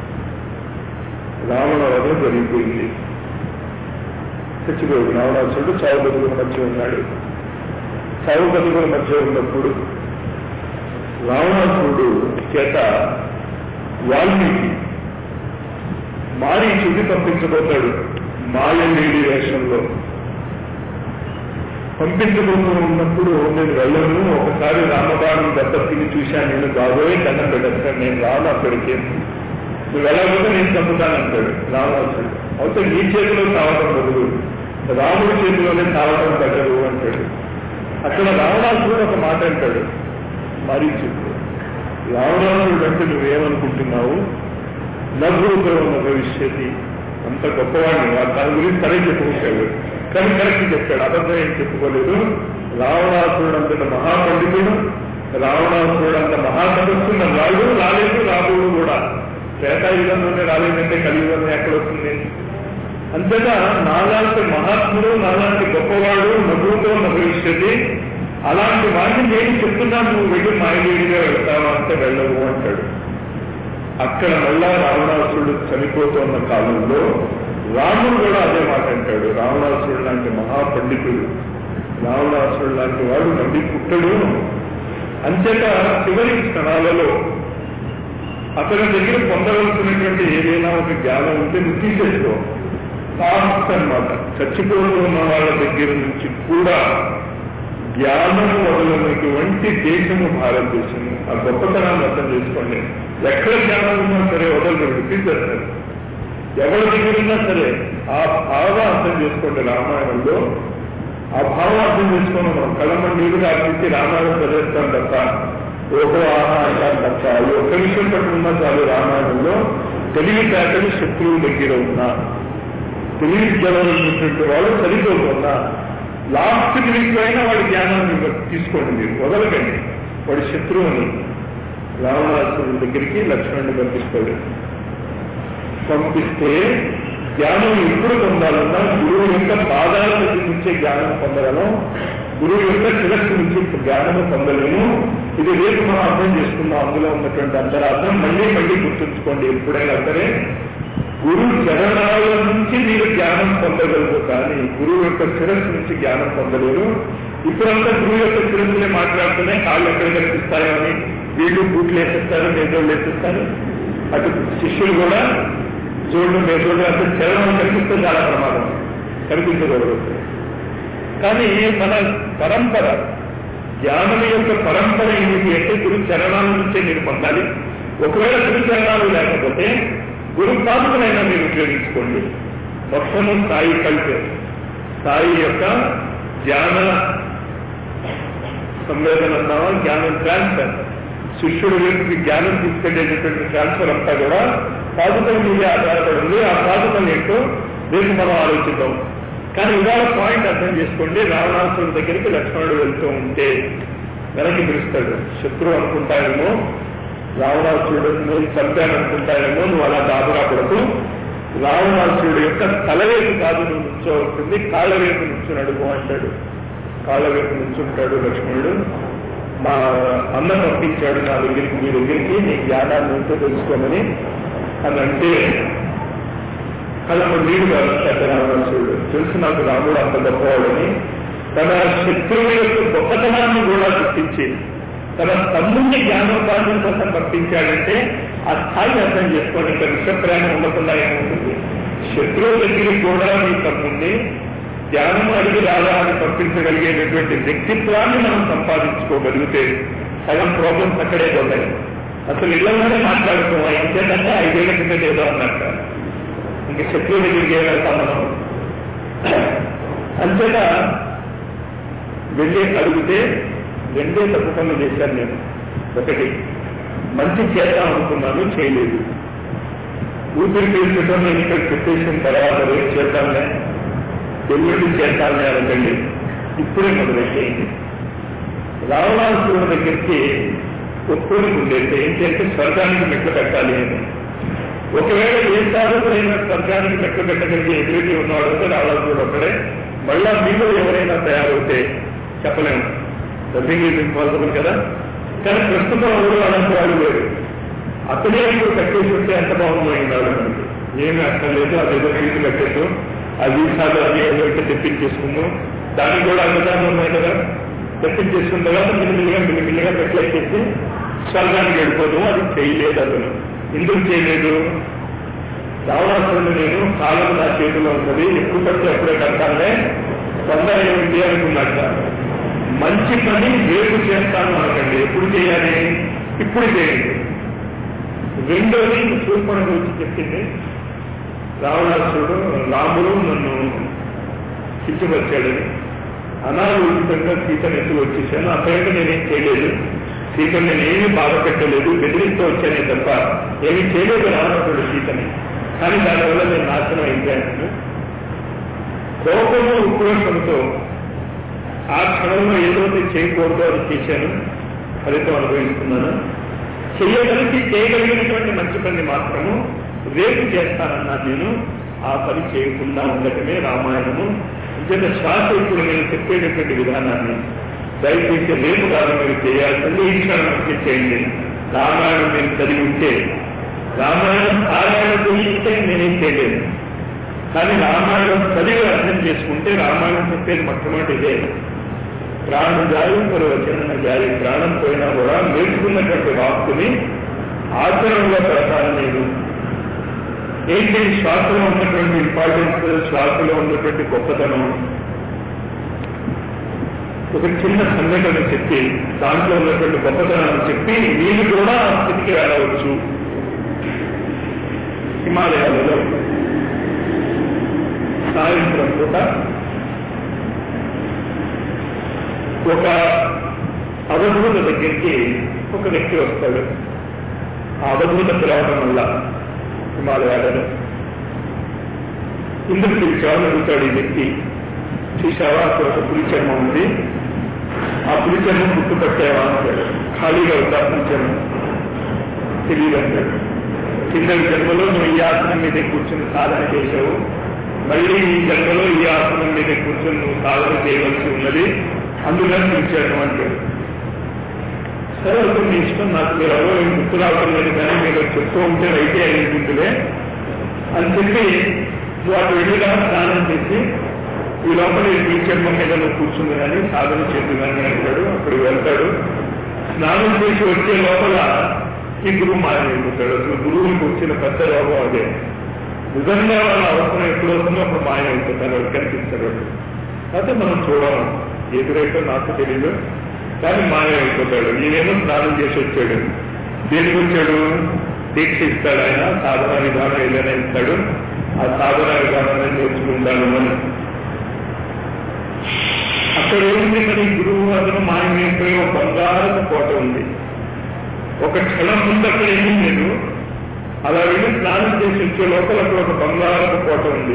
రావణ వధ జరిగిపోయింది చచ్చిపోయాడు రావణాసురుడు చావు బతుకుల మధ్య ఉన్నాడు చావు బతుకుల మధ్య ఉన్నప్పుడు రావణాసురుడు చేత వాల్మీకి మారీచుడిని పంపించబోతాడు మాయ లేడి వేషంలో పంపించబోతూ ఉన్నప్పుడు నేను వెళ్ళను ఒకసారి రామబాణం దెబ్బతిని చూశాను నేను బాబోయే దండం పెట్టేస్తాను నేను రాను అక్కడికి నువ్వు వెళ్ళకపోతే నేను చంపుతానంటాడు రావణాసుడు అయితే నీ చేతిలో తావటం బదులు రాముడి చేతిలోనే తావటం బెటరు అంటాడు అక్కడ రావణాసుడు ఒక మాట అంటాడు మరీచు రావణాసుడు అంటే నువ్వేమనుకుంటున్నావు నవ్వుతో ఉన్న భవిష్యత్తు అంత గొప్పవాడిని వాడు తన గురించి తనే చెప్పుకుంటాడు కానీ కరెక్ట్ చెప్పాడు అబద్ధం ఏం చెప్పుకోలేదు రావణాసురుడు అంత మహాపండితుడు రావణాసురుడు అంత మహాతపస్సున్న రాడు రాలేదు రాబోడు కూడా త్రేతాయుగంలోనే రాలేదంటే కలియుగంలో ఎక్కడ వస్తుంది అంతేగా నాలాంటి మహాత్ముడు నాలాంటి గొప్పవాడు నవ్వుతో ఉన్న భవిష్యత్తు అలాంటి వాడిని నేను చెప్తున్నాను నువ్వు వెళ్ళి మాయలేడిగా వెళ్తావా అంటే వెళ్ళవు అంటాడు అక్కడ మళ్ళా రావణాసురుడు చనిపోతున్న కాలంలో రాముడు కూడా అదే మాట అంటాడు రావణాసురుడు లాంటి మహాపండితుడు రావణాసురుడు లాంటి వాడు నమ్మి పుట్టడు అంతేత చివరి క్షణాలలో అతని దగ్గర పొందవలసినటువంటి ఏదైనా ఒక జ్ఞానం ఉంటే నువ్వు తీసేసుకో ఫాస్ట్ అనమాట చచ్చిపోతూ ఉన్న వాళ్ళ దగ్గర నుంచి కూడా జ్ఞానం వదలనటువంటి దేశము భారతదేశము ఆ గొప్పతనాన్ని అర్థం చేసుకోండి ఎక్కడ జ్ఞానం ఉన్నా సరే వదలరు తీసేస్తారు ఎవరి దగ్గర ఉన్నా సరే ఆ భావం అర్థం చేసుకోండి రామాయణంలో ఆ భావం అర్థం చేసుకుని మనం కళ్ళమ్మ నీరు అర్పించి రామాయణం చదివేస్తాం తప్ప ఓహో ఆహా అంటాం తప్ప ఈ ఒక్క విషయం పట్టుకున్నా చాలు రామాయణంలో తెలివితేటలు శత్రువుల దగ్గర ఉన్నా తెలివి జలవలసినటువంటి వాళ్ళు సరిపోతున్నా లాస్ట్ మినిట్లో అయినా వాడి జ్ఞానాన్ని తీసుకోండి మీరు వదలకండి వాడి శత్రువుని రావణాసురుడి దగ్గరికి లక్ష్మణుని పంపిస్తాడు పంపిస్తే జ్ఞానం ఎప్పుడు పొందాలన్నా గురువు యొక్క పాదాల నుంచి జ్ఞానం పొందగలం గురువు యొక్క శిరస్సు నుంచి జ్ఞానము పొందలేము ఇది రేపు మనం అర్థం చేసుకున్నాం అందులో ఉన్నటువంటి అంతరార్థం మళ్ళీ మళ్ళీ గుర్తుంచుకోండి ఎప్పుడైనా సరే గురువు చరణాల నుంచి మీరు జ్ఞానం పొందగలరు కానీ గురువు యొక్క శిరస్సు నుంచి జ్ఞానం పొందలేరు ఇప్పుడంతా గురువు యొక్క శిరస్సునే మాట్లాడుతూనే కాళ్ళు ఎక్కడ కనిపిస్తాయో అని వీళ్ళు బూట్లు వేసేస్తారు మేజోళ్ళు వేసేస్తారు అటు శిష్యులు కూడా జోళ్ళు మేజోళ్ళు అంటే చరణం కనిపిస్తే చాలా ప్రమాదం కనిపించకూడదు కానీ మన పరంపర జ్ఞానం యొక్క పరంపర ఏమిటి అంటే గురు చరణాల నుంచే మీరు పొందాలి ఒకవేళ గురు చరణాలు లేకపోతే గురు పాదుకలైనా మీరు ఉపయోగించుకోండి మొత్తము స్థాయి కల్చర్ స్థాయి యొక్క జ్ఞాన సంవేదన అన్నావా జ్ఞానం ట్రాన్స్ఫర్ శిష్యుడు వ్యక్తికి జ్ఞానం తీసుకెళ్లేటటువంటి ట్రాన్స్ఫర్ అంతా కూడా పాదుకల మీదే ఆధారపడింది ఆ పాదుకలు ఏంటో రేపు మనం ఆలోచిద్దాం కానీ ఇవాళ పాయింట్ అర్థం చేసుకోండి రావణాసురుడి దగ్గరికి లక్ష్మణుడు వెళ్తూ ఉంటే వెనక్కి పిలుస్తాడు శత్రువు అనుకుంటాడేమో రావణాసురుడు నేను చంపాను అనుకుంటాడేమో నువ్వు అలా దాబరా కొడుకు రావణాసురుడు యొక్క తలవేపు కాదు నువ్వు నుంచోవలసింది కాళ్ళవేపు నుంచి అడుగు అంటాడు కాళ్ళవేపు నుంచుంటాడు లక్ష్మణుడు మా అన్న పంపించాడు నా దగ్గరికి మీ దగ్గరికి నీ జ్ఞానాన్ని ఎంతో తెలుసుకోమని అని అంటే కళ్ళకు నీడు కాదు రావణాసురుడు తెలుసు నాకు రాముడు అంత గొప్పవాడని తన శత్రువు యొక్క గొప్పతనాన్ని కూడా గుర్తించి తన తమ్ముడిని జ్ఞానోపాధన కోసం పంపించాడంటే ఆ స్థాయి అర్థం చేసుకోండి ఇంకా విషప్రేమ ఉండకుండా ఏముంటుంది శత్రువు దగ్గరికి కూడా మీ తమ్ముడిని జ్ఞానం అడిగి రాదా అని పంపించగలిగేటటువంటి వ్యక్తిత్వాన్ని మనం సంపాదించుకోగలిగితే సగం ప్రాబ్లమ్స్ అక్కడే పోతాయి అసలు ఇళ్లలోనే మాట్లాడుకోవాలి ఎంతేంటంటే ఐదేళ్ల కింద ఏదో అన్నట్ట ఇంక శత్రువు దగ్గరికి ఏ వెళ్తాం మనం అంతేత వెళ్ళి అడిగితే రెండే తప్పు పనులు చేశాను నేను ఒకటి మంచి చేద్దాం అనుకున్నాను చేయలేదు ఊపిరి పీల్చడం నేను ఇక్కడ పెట్టేసిన తర్వాత రేపు చేద్దాంలే ఎల్లుండి చేద్దాంలే అనకండి ఇప్పుడే మొదలెట్టేయండి రావణాసురుడి దగ్గరికి ఒప్పుకొని ఉండేది ఏంటంటే స్వర్గానికి మెట్లు కట్టాలి అని ఒకవేళ ఏ సాధకుడైనా స్వర్గానికి మెట్లు పెట్టగలిగే ఎదురుగా ఉన్నవాడు రావణాసురుడు ఒకడే మళ్ళా మీలో ఎవరైనా తయారవుతే చెప్పలేము నథింగ్ ఈజ్ ఇంపాసిబుల్ కదా కానీ ప్రస్తుతం ఎవరు అలాంటి వాడు లేరు అతనే ఇప్పుడు కట్టేసి ఉంటే ఎంత బాగుందో అయినాడు మనకి ఏమీ అర్థం లేదు అదేదో ఫీజు కట్టేసు ఆ వీసాలు అది ఏదో అయితే తెప్పించేసుకుందాం దానికి కూడా అనుదానం ఉన్నాయి కదా తెప్పించేసుకున్న తర్వాత మిల్లిమిల్లిగా మిల్లిమిల్లిగా పెట్టలేసేసి స్వర్గానికి వెళ్ళిపోతాం అది చేయలేదు అతను ఎందుకు చేయలేదు రావణాసురుడు నేను కాలం నా చేతిలో ఉంటుంది ఎప్పుడు పడితే ఎప్పుడే కట్టాలే తొందర ఏమిటి అనుకున్నట్ట మంచి పని రేపు చేస్తాను అనకండి ఎప్పుడు చేయాలి ఇప్పుడు చేయండి రెండోది సూర్పణ గురించి చెప్పింది రావణాసురుడు రాముడు నన్ను కించవచ్చాడని అనాలోచితంగా సీతను ఎత్తుకు వచ్చేసాను అప్పటికే నేనేం చేయలేదు సీతను నేనేమీ బాధ పెట్టలేదు బెదిరిస్తూ వచ్చానే తప్ప ఏమీ చేయలేదు రావణాసురుడు సీతని కానీ దానివల్ల నేను నాశనం అయిపోయాను కోపము ఉక్రోషంతో ఆ క్షణంలో ఏదైతే చేయకూడదో అది చేశాను ఫలితం అనుభవిస్తున్నాను చేయగలిగి చేయగలిగినటువంటి మంచి పని మాత్రము రేపు చేస్తానన్నా నేను ఆ పని చేయకుండా ఉండటమే రామాయణము నిజంగా శ్వాస ఇప్పుడు నేను చెప్పేటటువంటి విధానాన్ని దయచేసి రేపు కాదు మీరు చేయాల్సింది ఈ క్షణం చేయండి రామాయణం నేను చదివి ఉంటే రామాయణం పారాయణం చేయిస్తే నేనేం చేయలేదు కానీ రామాయణం చదివి అర్థం చేసుకుంటే రామాయణం చెప్పేది మొట్టమొదటి ఇదే ప్రాణం జారి మరో వచన జారి ప్రాణం పోయినా కూడా నేర్చుకున్నటువంటి వాక్కుని ఆచరణలో పెడతాను నేను ఏంటి శ్వాసలో ఉన్నటువంటి ఇంపార్టెన్స్ శ్వాసలో ఉన్నటువంటి గొప్పతనం ఒక చిన్న సంఘటన చెప్పి దాంట్లో ఉన్నటువంటి గొప్పతనాన్ని చెప్పి మీరు కూడా ఆ స్థితికి వెళ్ళవచ్చు హిమాలయాలలో సాయంత్రం పూట ఒక అవధూత దగ్గరికి ఒక వ్యక్తి వస్తాడు ఆ అవధూత పిలవడం వల్ల హిమాలయాలలో ఇందుకు పిలిచావని అడుగుతాడు ఈ వ్యక్తి చూసావా అక్కడ ఒక పులి చర్మం ఉంది ఆ పులి చర్మం గుర్తుపట్టావా అంటాడు ఖాళీగా ఉందా పులి చర్మం తెలియదు అంటాడు కింద జన్మలో నువ్వు ఈ ఆసనం మీద కూర్చుని సాధన చేశావు మళ్ళీ ఈ జన్మలో ఈ ఆసనం మీద కూర్చొని నువ్వు సాధన చేయవలసి ఉన్నది అందుకని పిలిచాడు అంటాడు సరే అయితే మీ ఇష్టం నాకు మీరు ఎవరో ఏం గుర్తు రావడం లేదు కానీ మీరు చెప్తూ ఉంటే రైతే అయింటుందిలే అని చెప్పి నువ్వు అటు వెళ్ళిగా స్నానం చేసి ఈ లోపల ఈ టీచర్మ మీద నువ్వు కూర్చుంది కానీ సాధన చేద్దు కానీ అంటాడు అక్కడికి వెళ్తాడు స్నానం చేసి వచ్చే లోపల ఈ గురువు మాయమైపోతాడు అసలు గురువుకి వచ్చిన పెద్ద రోగం అదే నిజంగా వాళ్ళ అవసరం ఎప్పుడు వస్తుందో అప్పుడు మాయమైపోతారు వాడు కనిపిస్తాడు వాడు అయితే మనం చూడము ఎదురైతే నాకు తెలియదు కానీ మాయమైపోతాడు ఈయనేమో స్నానం చేసి వచ్చాడు దేనికి వచ్చాడు దీక్ష ఇస్తాడు ఆయన సాధన విధానం ఏదైనా ఇస్తాడు ఆ సాధన విధానాన్ని నేర్చుకుంటాడు అని అక్కడ ఏముంది మరి గురువు అతను మాయమైపోయి ఒక బంగారపు కోట ఉంది ఒక క్షణం ముందు అక్కడ ఏమీ లేదు అలా వెళ్ళి స్నానం చేసి వచ్చే లోపల అక్కడ ఒక బంగారపు కోట ఉంది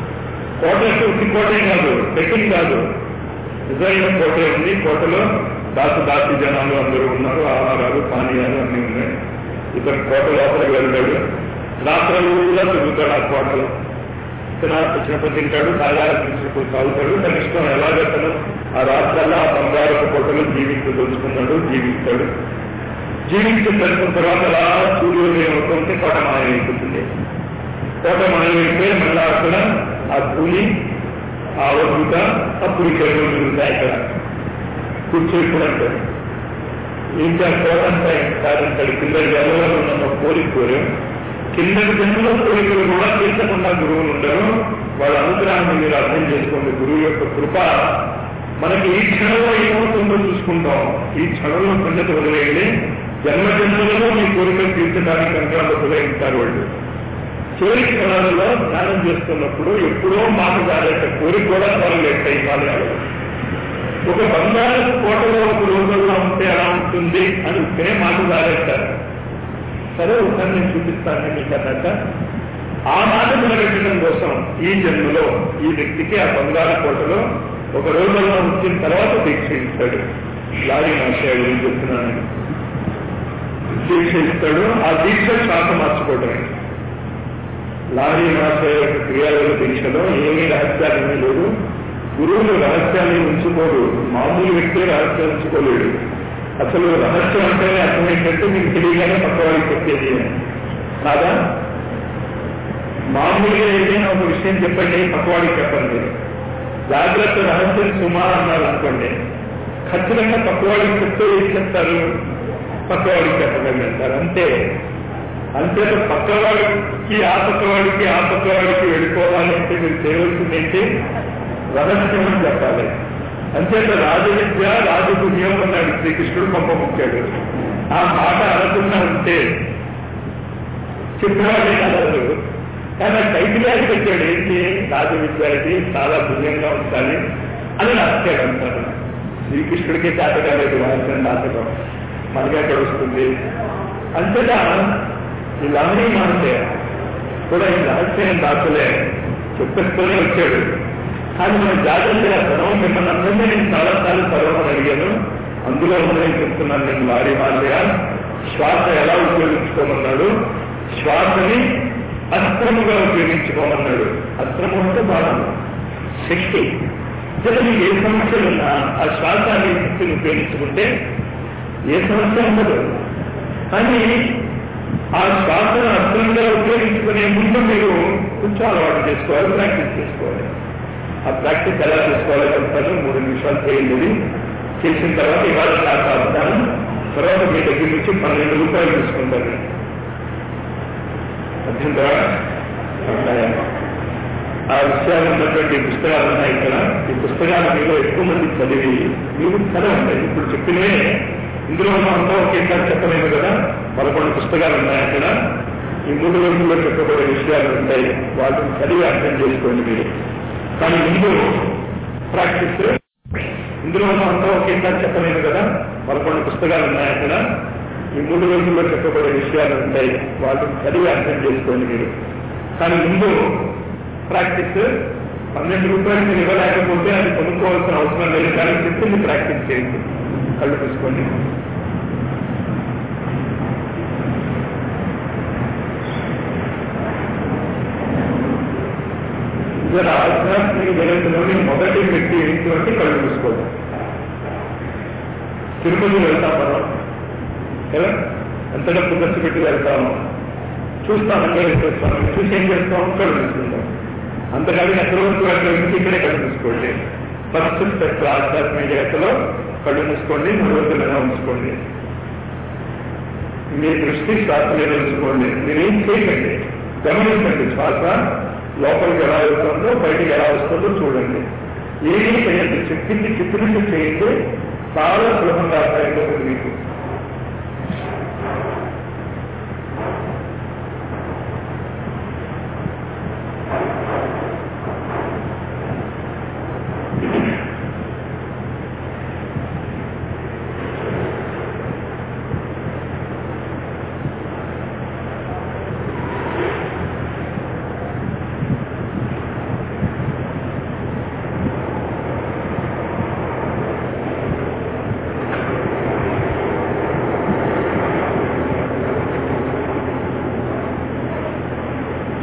కోట అంటే ఉత్తి కోటే కాదు సెకండ్ కాదు నిజమైన కోట ఉంది కోటలో దాసు దాసి జనాలు అందరూ ఉన్నారు ఆహారాలు పానీయాలు అన్నీ ఉన్నాయి ఇతను కోట లోపలికి వెళ్తాడు రాత్రులు కూడా తిరుగుతాడు ఆ కోటలో తిన వచ్చినప్పుడు తింటాడు తాగాలి పిలిచినప్పుడు తాగుతాడు తన ఇష్టం ఎలాగతను ఆ రాత్రల్లా ఆ బంగారపు కోటలో జీవించదలుచుకున్నాడు జీవిస్తాడు జీవించిన తర్వాత అలా సూర్యోదయం అవుతుంటే కోట మాయమైపోతుంది కోట మాయమైపోయి మళ్ళా అక్కడ ఆ ధూళి ఆ వదుట అప్పుడు చెరువులు మిగులుతాయి అక్కడ కూర్చోప్పుడు అంటారు ఇంకా కోటంతా కాదంటాడు కింద జన్మలో ఉన్న కోరిక కోరాం కిందటి జన్మలో కోరికలు కూడా తీర్చకుండా గురువులు ఉండరు వాళ్ళ అనుగ్రహాన్ని మీరు అర్థం చేసుకోండి గురువు యొక్క కృప మనకి ఈ క్షణంలో ఏమవుతుందో చూసుకుంటాం ఈ క్షణంలో సంగతి వదిలేయండి జన్మ జన్మలలో మీ కోరికలు తీర్చడానికి కంట్రాలు వదిలేంటారు వాళ్ళు చివరి క్షణాలలో ధ్యానం చేస్తున్నప్పుడు ఎప్పుడో మాట జారేట కోరిక కూడా త్వరలేట హిమాలయాలు ఒక బంగారు కోటలో ఒక రోజుల్లో ఉంటే ఎలా ఉంటుంది అని ఉంటే మాట జారేస్తారు సరే ఒకసారి నేను చూపిస్తాను మీకు అన్నట్ట ఆ మాట నిలబెట్టడం కోసం ఈ జన్మలో ఈ వ్యక్తికి ఆ బంగారు కోటలో ఒక రోజుల్లో వచ్చిన తర్వాత దీక్ష ఇస్తాడు లారీ మాస్టర్ గురించి చెప్తున్నాను దీక్ష ఇస్తాడు ఆ దీక్ష శ్వాస మార్చుకోవడమే లారీ మాస్టర్ యొక్క క్రియాల దీక్షలో ఏమీ రహస్యాలు ఏమీ లేవు గురువులు రహస్యాన్ని ఉంచుకోడు మామూలు వ్యక్తి రహస్యాలు ఉంచుకోలేడు అసలు రహస్యం అంటేనే అర్థం ఏంటంటే మీకు తెలియగానే పక్క వాడికి చెప్పేది కాదా మామూలుగా ఏదైనా ఒక విషయం చెప్పండి పక్కవాడికి చెప్పండి జాగ్రత్త రహస్యం సుమా అన్నారు అనుకోండి ఖచ్చితంగా పక్కవాడికి చెప్తే ఏం చెప్తారు పక్కవాడికి చెప్పగలుగుతారు అంతే అంతేత పక్కవాడికి ఆ పక్కవాడికి ఆ పక్కవాడికి వెళ్ళిపోవాలంటే మీరు చేయవలసింది ఏంటి రహస్యం అని చెప్పాలి అంచేత రాజవిద్య రాజపుణ్యం అన్నాడు శ్రీకృష్ణుడు పంప ముఖ్యాడు ఆ మాట అనకుండా ఉంటే చెప్పేవాడే కలరు కానీ టైటిల్ అది పెట్టాడు ఏంటి రాజవిద్య ఇది చాలా పుణ్యంగా ఉండాలి అని రాశాడు అంటారు శ్రీకృష్ణుడికి చేత కాలేదు రహస్యం దాచడం మనకే ఎక్కడ వస్తుంది అంతటా ఈ లహరి మానితే కూడా ఈ రహస్యం దాచలే చెప్పేస్తూనే వచ్చాడు కానీ మనం జాగ్రత్తగా చదవం మిమ్మల్ని అందరినీ నేను చాలాసార్లు చదవమని అడిగాను అందులో నేను చెప్తున్నాను నేను వారి మాదిరిగా శ్వాస ఎలా ఉపయోగించుకోమన్నాడు శ్వాసని అస్త్రముగా ఉపయోగించుకోమన్నాడు అస్త్రము అంటే బాణం శక్తి ఇక్కడ మీకు ఏ సమస్యలు ఉన్నా ఆ శ్వాస అనే శక్తిని ఉపయోగించుకుంటే ఏ సమస్య ఉండదు కానీ ఆ శ్వాసను అస్త్రంగా ఉపయోగించుకునే ముందు మీరు కొంచెం అలవాటు చేసుకోవాలి ప్రాక్టీస్ చేసుకోవాలి ఆ ప్రాక్టీస్ ఎలా చేసుకోవాలో చెప్తాను మూడు నిమిషాలు చేయండి చేసిన తర్వాత ఇవాళ క్లాస్ ఆపుతాను తర్వాత మీ దగ్గర నుంచి పన్నెండు రూపాయలు తీసుకుంటాను అర్థం కదా ఆ విషయాలు ఉన్నటువంటి పుస్తకాలు ఉన్నాయి ఇక్కడ ఈ పుస్తకాలు మీలో ఎక్కువ మంది చదివి మీరు చదవండి ఇప్పుడు చెప్పినవే ఇందులో అంతా ఒకేసారి చెప్పలేదు కదా పదకొండు పుస్తకాలు ఉన్నాయి అక్కడ ఈ మూడు రోజుల్లో చెప్పబడే విషయాలు ఉంటాయి వాటిని చదివి అర్థం చేసుకోండి మీరు కానీ ముందు ప్రాక్టీస్ ఇందులో అంతా ఒకేసారి చెప్పలేదు కదా పదకొండు పుస్తకాలు ఉన్నాయి అక్కడ ఈ మూడు రోజుల్లో చెప్పబడే విషయాలు ఉంటాయి వాటిని చదివి అర్థం చేసుకోండి మీరు కానీ ముందు ప్రాక్టీస్ పన్నెండు రూపాయలు మీరు ఇవ్వలేకపోతే అది కొనుక్కోవాల్సిన అవసరం లేదు కానీ చెప్పింది ప్రాక్టీస్ చేయండి కళ్ళు తీసుకోండి ఇవాళ ఆధ్యాత్మిక జగత్తులోని మొదటి వ్యక్తి ఏంటి అంటే కళ్ళు మూసుకోవడం తిరుపతి వెళ్తాం మనం కదా ఎంత డబ్బు ఖర్చు పెట్టి వెళ్తాము చూస్తాం అంగీకరిస్తాం చూసి ఏం చేస్తాం కళ్ళు మూసుకుంటాం అంతకాదు ఎక్కడి వరకు వెళ్ళడానికి ఇక్కడే కళ్ళు మూసుకోండి ఫస్ట్ స్టెప్ ఆధ్యాత్మిక జగత్తులో కళ్ళు మూసుకోండి మూడవదిగా ఉంచుకోండి మీ దృష్టి శ్వాస మీద ఉంచుకోండి మీరేం చేయకండి గమనించండి శ్వాస లోపలికి ఎలా వెళ్తుందో బయటికి ఎలా వస్తుందో చూడండి ఏమీ చేయండి చెప్పింది చెప్పినట్టు చేయండి చాలా సులభంగా అర్థమైపోతుంది మీకు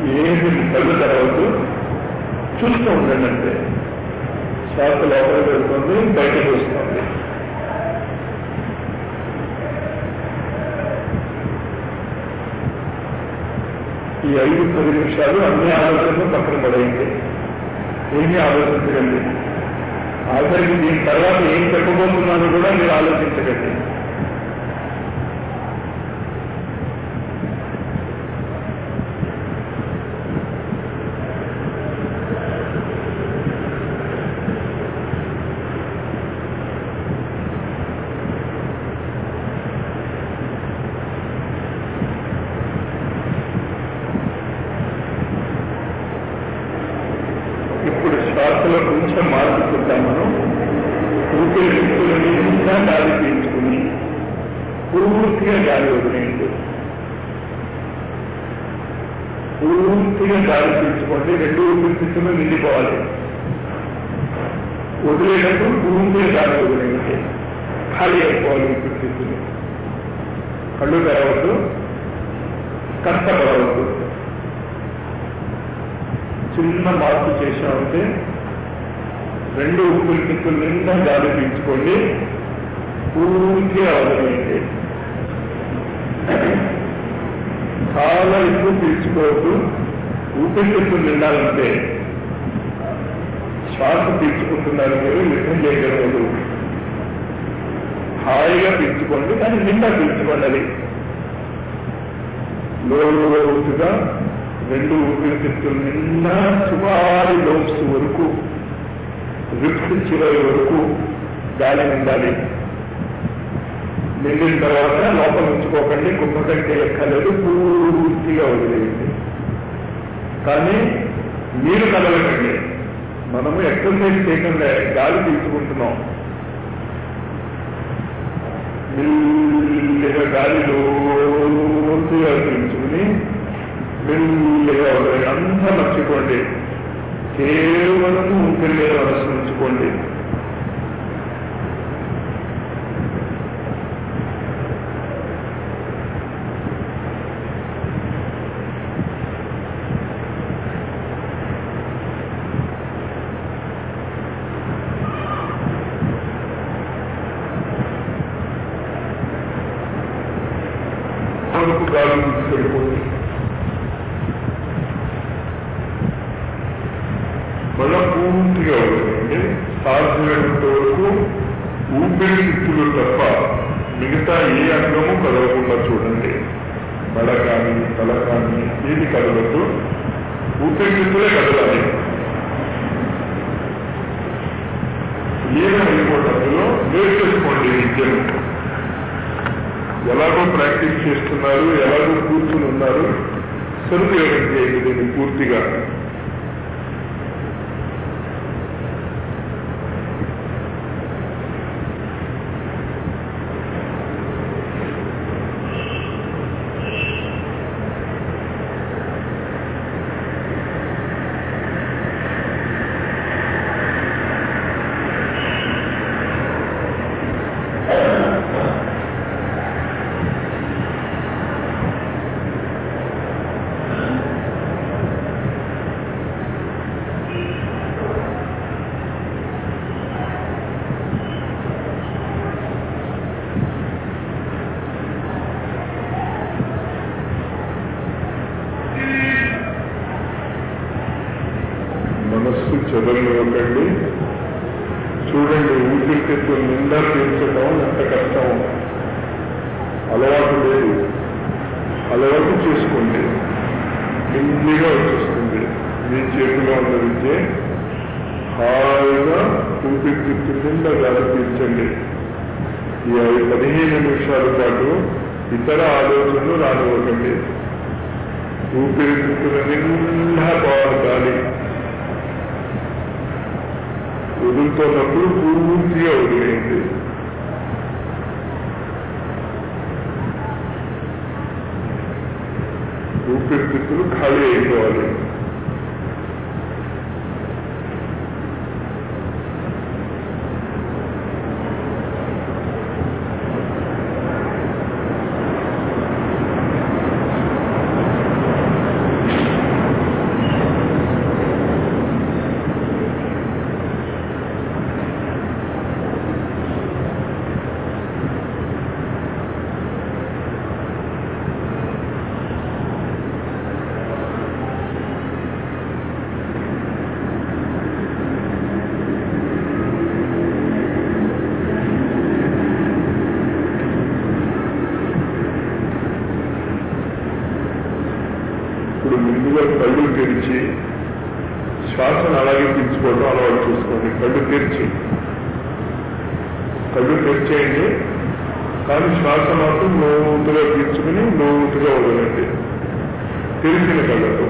ఏమి కళ్ళు తెరవద్దు చూస్తూ ఉండండి అంతే శ్వాస లోపల వెళ్తుంది బయటకు వస్తుంది ఈ ఐదు పది నిమిషాలు అన్ని ఆలోచనలు పక్కన పడేయండి ఏమీ ఆలోచించకండి ఆఖరికి దీని తర్వాత ఏం చెప్పబోతున్నానో కూడా మీరు ఆలోచించకండి ఇప్పుడు శ్వాసలో కొంచెం మార్చుకుంటాం మనం ఊపిరి శక్తులని ఇంకా గాలి పీల్చుకుని పూర్తిగా గాలి వదిలేయండి పూర్తిగా గాలి పీల్చుకోండి రెండు ఊపిరితిత్తులు నిండిపోవాలి వదిలేటప్పుడు పూర్తిగా గాలి వదిలేయండి ఖాళీ అయిపోవాలి ఊపిరితిత్తులు కళ్ళు తెరవద్దు కష్టపడవద్దు చిన్న మార్పు చేశామంటే రెండు ఊపిరితిత్తుల నిండా గాలి పీల్చుకోండి పూర్తిగా వదిలేయండి చాలా ఎక్కువ పీల్చుకోవద్దు ఊపిరితిత్తులు నిండాలంటే శ్వాస పీల్చుకుంటున్నారు మీరు యుద్ధం చేయగలరు హాయిగా పీల్చుకోండి కానీ నిండా పీల్చుకోండి అది లోతుగా రెండు ఊపిరితిత్తులు నిండా సుమారు లోప్స్ వరకు రిప్స్ చివరి వరకు గాలి నిండాలి నిండిన తర్వాత లోపల ఉంచుకోకండి కుంభకంటే ఎక్కలేదు పూర్తిగా వదిలేయండి కానీ మీరు కదలకండి మనము ఎక్సర్సైజ్ చేయకుండా గాలి తీసుకుంటున్నాం మెల్లిగా గాలి లోతుగా పీల్చుకుని మెల్లిగా వదిలేయండి అంతా మర్చిపోండి కేవలం ఊపిరి మీద మనసు ఉంచుకోండి మనకు గాలి తీసుకెళ్ళిపోతుంది మళ్ళా పూర్తిగా వదిలేయండి సాధ్యమైనంత వరకు ఊపిరితిత్తులు తప్ప మిగతా ఏ అంగము కదలకుండా చూడండి మెడ కానీ తల కానీ ఏది కదలదు ఊపిరితిత్తులే కదలాలి ఏమైనా వెళ్ళిపోవడంలో నేర్చేసుకోండి విద్యను ఎలాగో ప్రాక్టీస్ చేస్తున్నారు ఎలాగో కూర్చుని ఉన్నారు సదుపయోగం చేయండి దీన్ని పూర్తిగా మనస్సు చెదరనివ్వకండి చూడండి ఊపిరితిత్తులు నిండా పీల్చడం ఎంత కష్టం అలవాటు లేదు అలవాటు చేసుకోండి నిండిగా వచ్చేస్తుంది మీ చేతిలో ఉన్న విద్య హాయిగా ఊపిరితిత్తు నిండా గాలి పీల్చండి ఈ ఐదు పదిహేను నిమిషాల పాటు ఇతర ఆలోచనలు రానివ్వకండి ఊపిరితిత్తుల నిండా పోవాలి గాలి వదులుతున్నప్పుడు పూర్తిగా వదిలేయండి ఊపిరితిత్తులు ఖాళీ అయిపోవాలి లోతుగా కళ్ళు తెరిచి శ్వాసను అలాగే పీల్చుకోవడం అలవాటు చేసుకోండి కళ్ళు తెరిచి కళ్ళు తెరిచేయండి కానీ శ్వాస మాత్రం లోతుగా పీల్చుకుని లోతుగా వదలండి తెరిచిన కళ్ళతో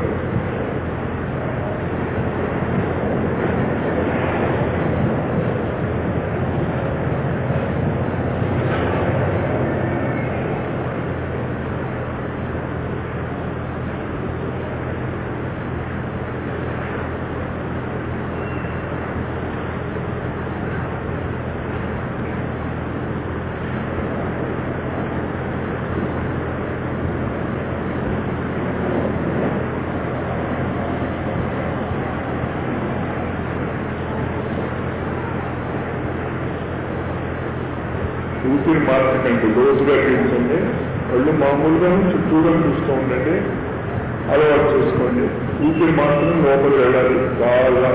ఊపిరి మార్చకండి లోతుగా పీల్చండి కళ్ళు మామూలుగా చుట్టూగా చూస్తూ ఉండండి అలవాటు చేసుకోండి ఊపిరి మాత్రం లోపలికి వెళ్ళాలి బాగా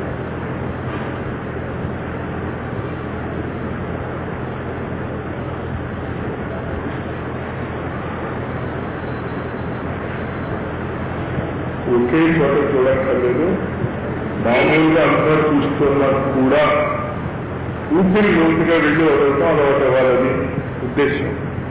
ఒకే చోట చూడక్కర్లేదు మామూలుగా అంతా చూస్తున్నా కూడా ఊపిరి లోతుగా వెళ్ళి వదలటం అలవాటు అవ్వాలని ఉద్దేశం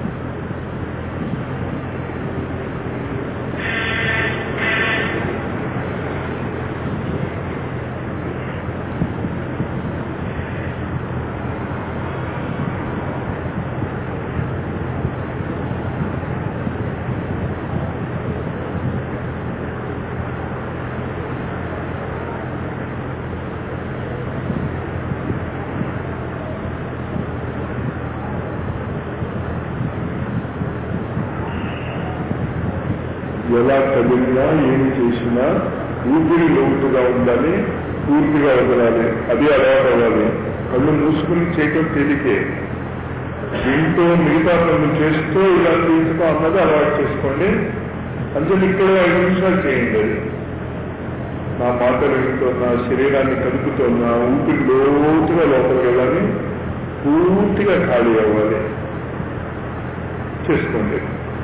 ఎలా కదిలినా ఏమి చేసినా ఊపిరి లోతుగా ఉండాలి పూర్తిగా వదలాలి అది అలవాటు అవ్వాలి కళ్ళు మూసుకుని చేయటం తేలికే దీంతో మిగతా పనులు చేస్తూ ఇలా తీసుకో అన్నది అలవాటు చేసుకోండి అందులో ఇక్కడ ఐదు నిమిషాలు చేయండి అది నా మాటలు వింటున్నా శరీరాన్ని కలుపుతున్నా ఊపిరి లోతుగా లోపలికి వెళ్ళాలి పూర్తిగా ఖాళీ అవ్వాలి చేసుకోండి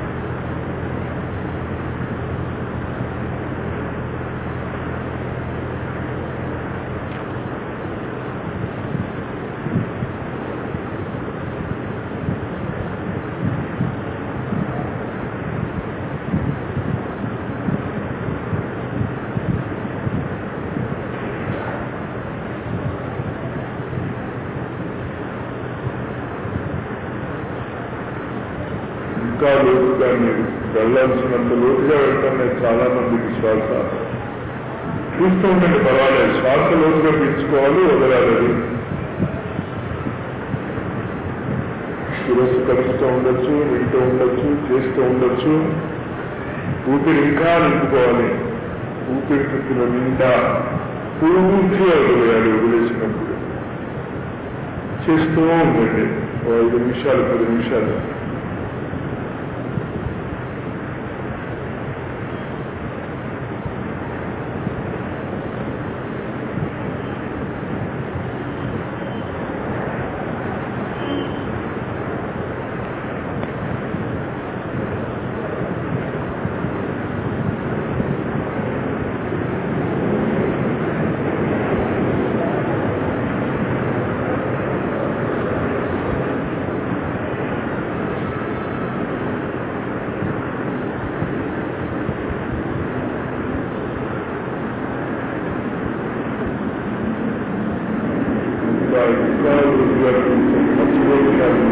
ఇంకా లోతుగా మీరు వెళ్ళాల్సినంత లోతుగా వెళ్తాం నేను చాలా మందికి శ్వాస చూస్తూ ఉండండి పర్వాలేదు శ్వాస లోతుగా పీల్చుకోవాలి వదలాలి అది శిరస్సు కలుస్తూ ఉండొచ్చు వింటూ ఉండొచ్చు చేస్తూ ఉండొచ్చు ఊపిరి ఇంకా నింపుకోవాలి ఊపిరితిత్తుల నిండా పూర్తిగా వదిలేయాలి వదిలేసినప్పుడు చేస్తూ ఉండండి ఓ ఐదు నిమిషాలు పది నిమిషాలు ఇంకా ఇంకా లోతుగా పీల్చండి మర్చిపోతున్నారు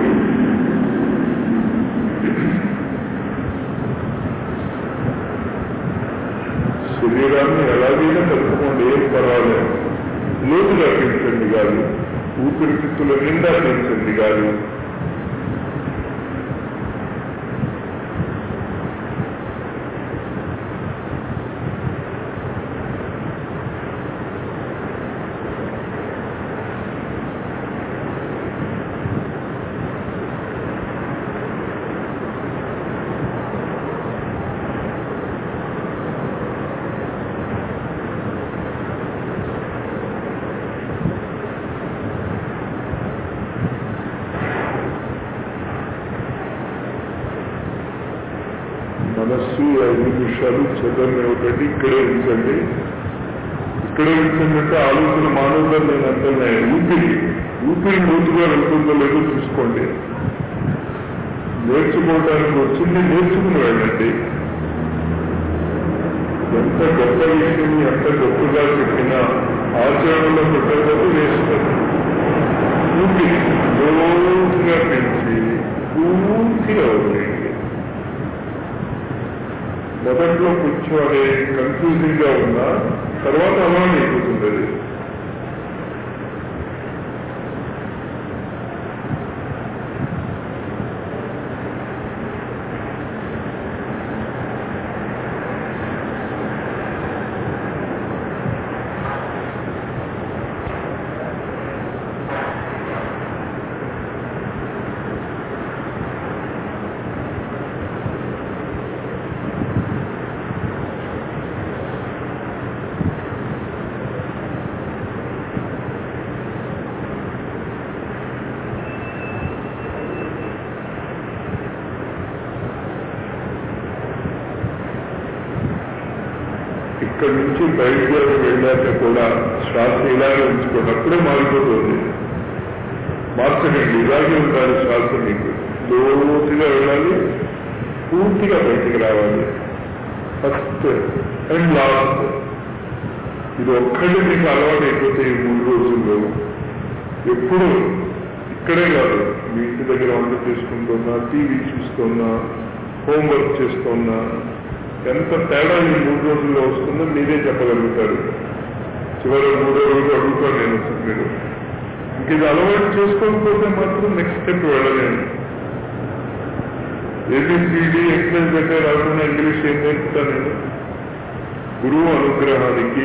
శరీరాన్ని ఎలాగైనా కలుపుకోండి ఏం పర్వాలేదు లోతుగా పీల్చండి గాలి ఊపిరితిత్తుల నిండా పీల్చండి గాలి ఐదు నిమిషాలు చదవని ఒకటి ఇక్కడే ఉంచండి ఇక్కడే ఉంచంటే ఆలోచన మానవులు నేను అంటున్నాయి ఊపిరి ఊపిరి లోతుగా వెళ్తుందో లేదో చూసుకోండి నేర్చుకోవడానికి వచ్చింది నేర్చుకుని వెళ్ళండి ఎంత గొప్ప విషయం ఎంత గొప్పగా చెప్పినా ఆచరణలో పెట్టకపోతే వేస్తారు ఊపిరి లోతుగా పెంచి పూర్తిగా వదిలేయండి మొదట్లో కొంచెం అదే కన్ఫ్యూజింగ్ గా ఉన్నా తర్వాత అలవాటు అయిపోతుంది అది ఇక్కడి నుంచి బయలుదేరి వెళ్ళాక కూడా శ్వాస ఇలాగే ఉంచుకోండి అప్పుడే మారిపోతుంది మార్చకండి ఇలాగే ఉండాలి శ్వాస మీకు లోతుగా వెళ్ళాలి పూర్తిగా బయటికి రావాలి ఫస్ట్ అండ్ లాస్ట్ ఇది ఒక్కడే మీకు అలవాటు అయిపోతే ఈ మూడు రోజుల్లో ఎప్పుడు ఇక్కడే కాదు మీ ఇంటి దగ్గర వంట చేసుకుంటున్నా టీవీ చూస్తున్నా హోంవర్క్ చేస్తున్నా ఎంత తేడా ఈ మూడు రోజుల్లో వస్తుందో మీరే చెప్పగలుగుతారు చివరి మూడో రోజు అడుగుతాను నేను అసలు మీరు ఇంక ఇది అలవాటు చేసుకోకపోతే మాత్రం నెక్స్ట్ స్టెప్ వెళ్ళలేను ఏబిసిడి ఎక్స్ప్లెయిన్ పెట్టే రాకుండా ఇంగ్లీష్ ఏం నేర్పుతాను నేను గురువు అనుగ్రహానికి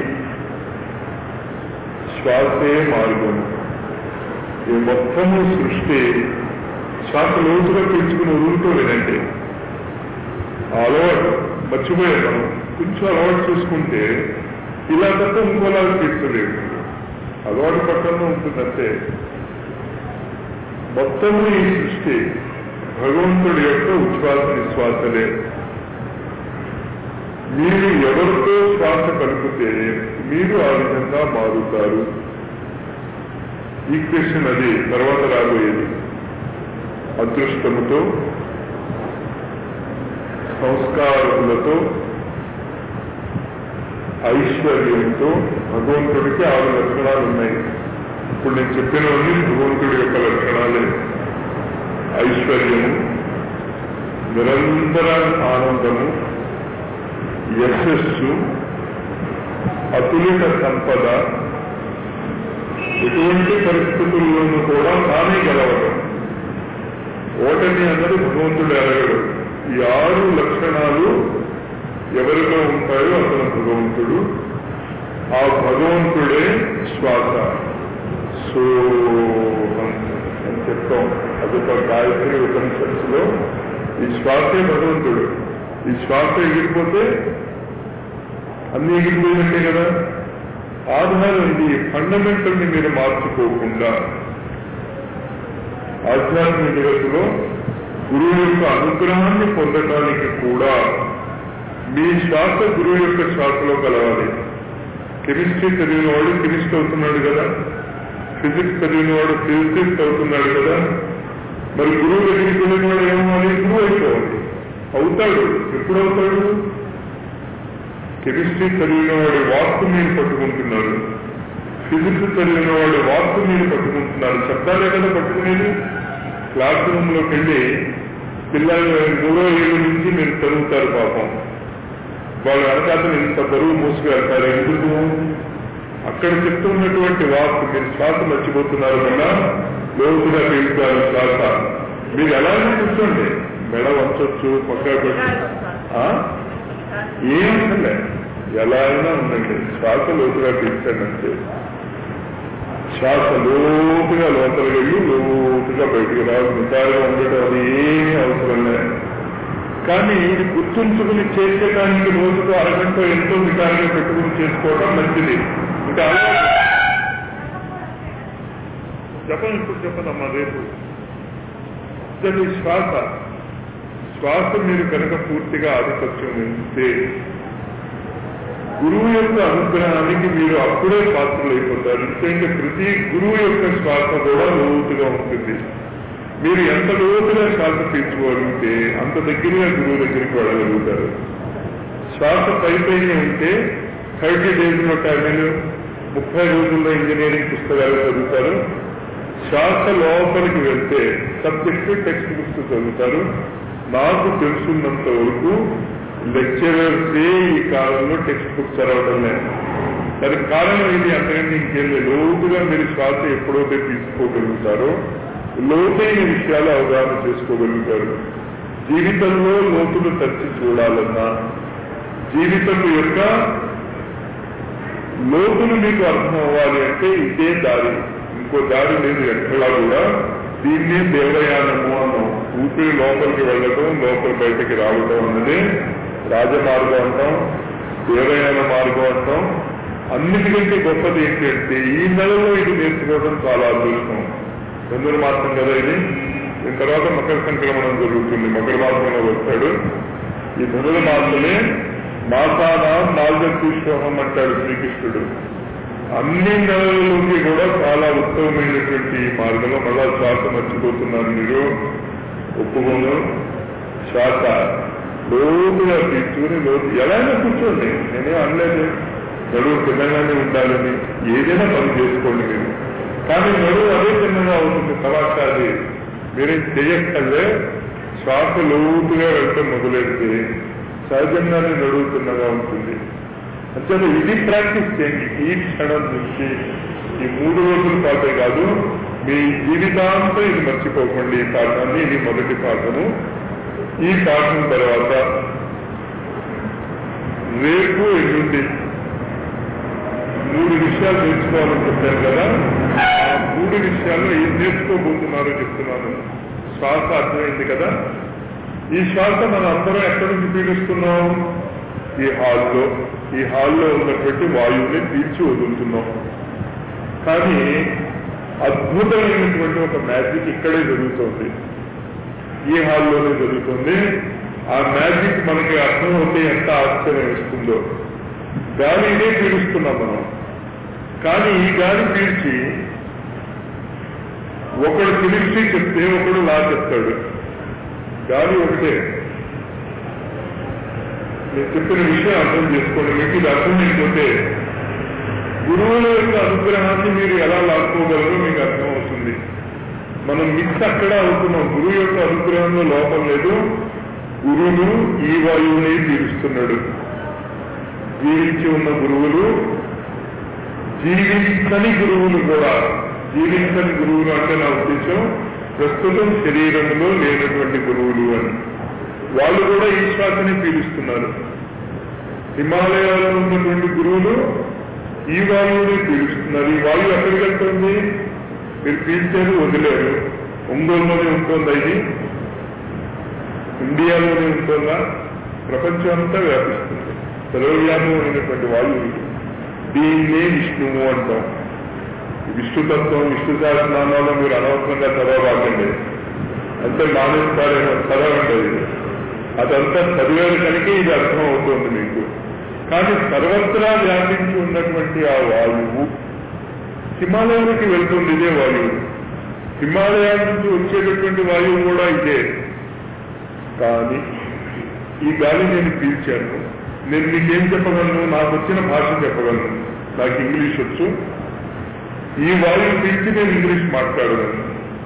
శ్వాసే మార్గం ఈ మొత్తము సృష్టి శ్వాస లోతుగా పీల్చుకుని వదులుతూ వినండి ఆ అలవాటు మర్చిపోయాం మనం కొంచెం అలవాటు చేసుకుంటే ఇలా తప్ప ఇంకోలాగా తీర్చలేదు అలవాటు పక్కన ఉంటుంది అంతే మొత్తము ఈ సృష్టి భగవంతుడి యొక్క ఉచ్ఛ్వాస నిశ్వాసలే మీరు ఎవరితో శ్వాస కలిపితే మీరు ఆ విధంగా మారుతారు ఈక్వేషన్ అది తర్వాత రాబోయేది అదృష్టముతో సంస్కారములతో ఐశ్వర్యంతో భగవంతుడికి ఆరు లక్షణాలు ఉన్నాయి ఇప్పుడు నేను చెప్పినవన్నీ భగవంతుడి యొక్క లక్షణాలే ఐశ్వర్యము నిరంతర ఆనందము యశస్సు అతులిత సంపద ఎటువంటి పరిస్థితుల్లోనూ కూడా తానే గెలవడం ఓటమి అన్నది భగవంతుడు ఎరగడు ఈ ఆరు లక్షణాలు ఎవరిలో ఉంటాయో అతను భగవంతుడు ఆ భగవంతుడే శ్వాస సోహం అని చెప్తాం అదొక గాయత్రి ఉపనిషత్తులో లో ఈ శ్వాసే భగవంతుడు ఈ శ్వాస ఎగిరిపోతే అన్ని ఎగిరిపోయినట్టే కదా ఆధారం ఇది ఫండమెంటల్ ని మీరు మార్చుకోకుండా ఆధ్యాత్మిక జగత్తులో గురువు యొక్క అనుగ్రహాన్ని పొందటానికి కూడా మీ శ్వాస గురువు యొక్క శ్వాసలో కలవాలి కెమిస్ట్రీ చదివిన వాడు కెమిస్ట్ అవుతున్నాడు కదా ఫిజిక్స్ చదివిన వాడు ఫిజిసిస్ట్ అవుతున్నాడు కదా మరి గురువు దగ్గరికి వెళ్ళిన వాడు ఏమవ్వాలి గురువు అయిపోవాలి అవుతాడు ఎప్పుడు అవుతాడు కెమిస్ట్రీ చదివిన వాడి వాస్తు మీరు పట్టుకుంటున్నారు ఫిజిక్స్ చదివిన వాడి వాస్తు మీరు పట్టుకుంటున్నారు శబ్దాలే కదా పట్టుకునేది క్లాస్ రూమ్ లోకి వెళ్ళి పిల్లలు మూడో ఏడు నుంచి మీరు చదువుతారు పాపం వాళ్ళు వెనకాతలు ఇంత బరువు మూసుకెళ్తారు ఎందుకు అక్కడ చెప్తున్నటువంటి వాస్తు మీరు శ్వాస మర్చిపోతున్నారు కదా లోతుగా పీలుతారు శ్వాస మీరు ఎలాగో కూర్చోండి మెడ వంచొచ్చు పక్క పెట్టి ఆ? ఏం అసలే ఎలా అయినా ఉందండి శ్వాస లోతుగా పీల్చండి అంతే శ్వాస లోతుగా లోపలికి వెళ్ళి లోతుగా బయటికి రావు నిదాగా ఉండటం అది ఏమీ అవసరం లేదు కానీ ఇది గుర్తుంచుకుని చేసేదానికి రోజుకు అరగంట ఎంతో నిదానంగా పెట్టుకుని చేసుకోవడం మంచిది ఇంకా అలవాటు చెప్పండి ఇప్పుడు చెప్పదమ్మా రేపు ఇది శ్వాస శ్వాస మీరు కనుక పూర్తిగా ఆధిపత్యం వహిస్తే గురువు యొక్క అనుగ్రహానికి మీరు అప్పుడే పాత్రలు అయిపోతారు ఎందుకంటే ప్రతి గురువు యొక్క శ్వాస కూడా లోతుగా ఉంటుంది మీరు ఎంత లోతుగా శ్వాస తీర్చుకోగలిగితే అంత దగ్గరగా గురువు దగ్గరికి వెళ్ళగలుగుతారు శ్వాస పైపైన ఉంటే థర్టీ డేస్ లో టైమిల్ ముప్పై రోజుల్లో ఇంజనీరింగ్ పుస్తకాలు చదువుతారు శ్వాస లోపలికి వెళ్తే సబ్జెక్ట్ టెక్స్ట్ బుక్స్ చదువుతారు నాకు తెలుసున్నంత వరకు లెక్చరర్సే ఈ కాలంలో టెక్స్ట్ బుక్స్ చదవడం లేదు దానికి కారణం ఇది అంతకంటే ఇంకేం లేదు లోతుగా మీరు శ్వాస ఎప్పుడైతే తీసుకోగలుగుతారో లోతైన విషయాలు అవగాహన చేసుకోగలుగుతారు జీవితంలో లోతులు తచ్చి చూడాలన్నా జీవితం యొక్క లోతులు మీకు అర్థం అవ్వాలి అంటే ఇదే దారి ఇంకో దారి లేదు ఎక్కడా కూడా దీన్నే దేవయానము అన్నాం ఊపిరి లోపలికి వెళ్ళడం లోపల బయటకి రావడం అన్నది రాజమార్గం అంటాం దేవయాన మార్గం అంటాం అన్నిటికంటే గొప్పది ఏంటంటే ఈ నెలలో ఇది నేర్చుకోవడం చాలా అదృష్టం చంద్రుడు మాసం కదా ఇది దీని తర్వాత మకర సంక్రమణం జరుగుతుంది మకర మాసంలో వస్తాడు ఈ ధనుల మాసమే మాసాన నాలుగోహం అంటాడు శ్రీకృష్ణుడు అన్ని నెలలలోకి కూడా చాలా ఉత్తమమైనటువంటి మార్గంలో మళ్ళా శ్వాస మర్చిపోతున్నారు మీరు ఒప్పుకోను శ్వాస లోతుగా తీసుకుని లోతు ఎలా అయినా కూర్చోండి నేనే అనలేదు నడువు చిన్నగానే ఉండాలని ఏదైనా పని చేసుకోండి మీరు కానీ నడువు అదే చిన్నగా అవుతుంది తవాకాది మీరేం చేయక్కర్లే శ్వాస లోతుగా వెళ్ళటం మొదలెడితే సహజంగానే నడువుతున్నగా ఉంటుంది అంటే ఇది ప్రాక్టీస్ చేయండి ఈ క్షణం నుంచి ఈ మూడు రోజుల పాటే కాదు మీ జీవితాంతం ఇది మర్చిపోకండి ఈ పాఠాన్ని ఇది మొదటి పాఠము ఈ పాఠం తర్వాత రేపు ఎల్లుండి మూడు విషయాలు నేర్చుకోవాలని చెప్పాను కదా ఆ మూడు విషయాల్లో ఏం నేర్చుకోబోతున్నారో చెప్తున్నాను శ్వాస అర్థమైంది కదా ఈ శ్వాస మనం అందరం ఎక్కడి నుంచి పీడిస్తున్నాం ఈ హాల్లో ఈ హాల్లో ఉన్నటువంటి వాయువుని పీల్చి వదులుతున్నాం కానీ అద్భుతమైనటువంటి ఒక మ్యాజిక్ ఇక్కడే జరుగుతుంది ఈ హాల్లోనే జరుగుతుంది ఆ మ్యాజిక్ మనకి అర్థం అవుతే ఎంత ఆశ్చర్యం ఇస్తుందో గాలి ఇదే పీలుస్తున్నాం మనం కానీ ఈ గాలి పీల్చి ఒకడు పిలిచి చెప్తే ఒకడు లా చెప్తాడు గాలి ఒకటే నేను చెప్పిన విషయం అర్థం చేసుకోండి మీకు ఇది అర్థం అయిపోతే గురువుల యొక్క అనుగ్రహాన్ని మీరు ఎలా లాక్కోగలరో మీకు అర్థం అవుతుంది మనం మిక్స్ అక్కడ అవుతున్నాం గురువు యొక్క అనుగ్రహంలో లోపం లేదు గురువులు ఈ వాయువుని తీరుస్తున్నాడు జీవించి ఉన్న గురువులు జీవించని గురువులు కూడా జీవించని గురువులు అంటే నా ఉద్దేశం ప్రస్తుతం శరీరంలో లేనటువంటి గురువులు అని వాళ్ళు కూడా ఈ శ్వాసని పీలుస్తున్నారు హిమాలయాల్లో ఉన్నటువంటి గురువులు ఈ వాయువుని పీలుస్తున్నారు ఈ వాయువు ఎక్కడికి వెళ్తుంది మీరు పీల్చారు వదిలేరు ఒంగోలులోనే ఉంటుందా ఇది ఇండియాలోనే ఉంటుందా ప్రపంచం అంతా వ్యాపిస్తుంది సర్వవ్యాపమైనటువంటి వాయువు ఇది దీన్నే విష్ణువు అంటాం విష్ణుతత్వం విష్ణు సహస్రనామాలో మీరు అనవసరంగా చదవబాకండి అంటే మానేస్తారేమో చదవండి అది అదంతా చదివారు కనుక ఇది అర్థం అవుతుంది మీకు కానీ సర్వత్రా వ్యాపించి ఉన్నటువంటి ఆ వాయువు హిమాలయానికి వెళ్తుంది ఇదే వాయువు హిమాలయాల నుంచి వచ్చేటటువంటి వాయువు కూడా ఇదే కానీ ఈ గాలి నేను పీల్చాను నేను మీకేం చెప్పగలను నాకు వచ్చిన భాష చెప్పగలను నాకు ఇంగ్లీష్ వచ్చు ఈ వాయువు పీల్చి నేను ఇంగ్లీష్ మాట్లాడగలను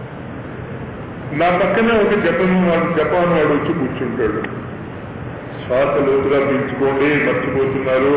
నా పక్కనే ఒక జపన్ వాడు జపాన్ వాడు వచ్చి కూర్చుంటాడు శ్వాస లోతుగా పీల్చుకోండి మర్చిపోతున్నారు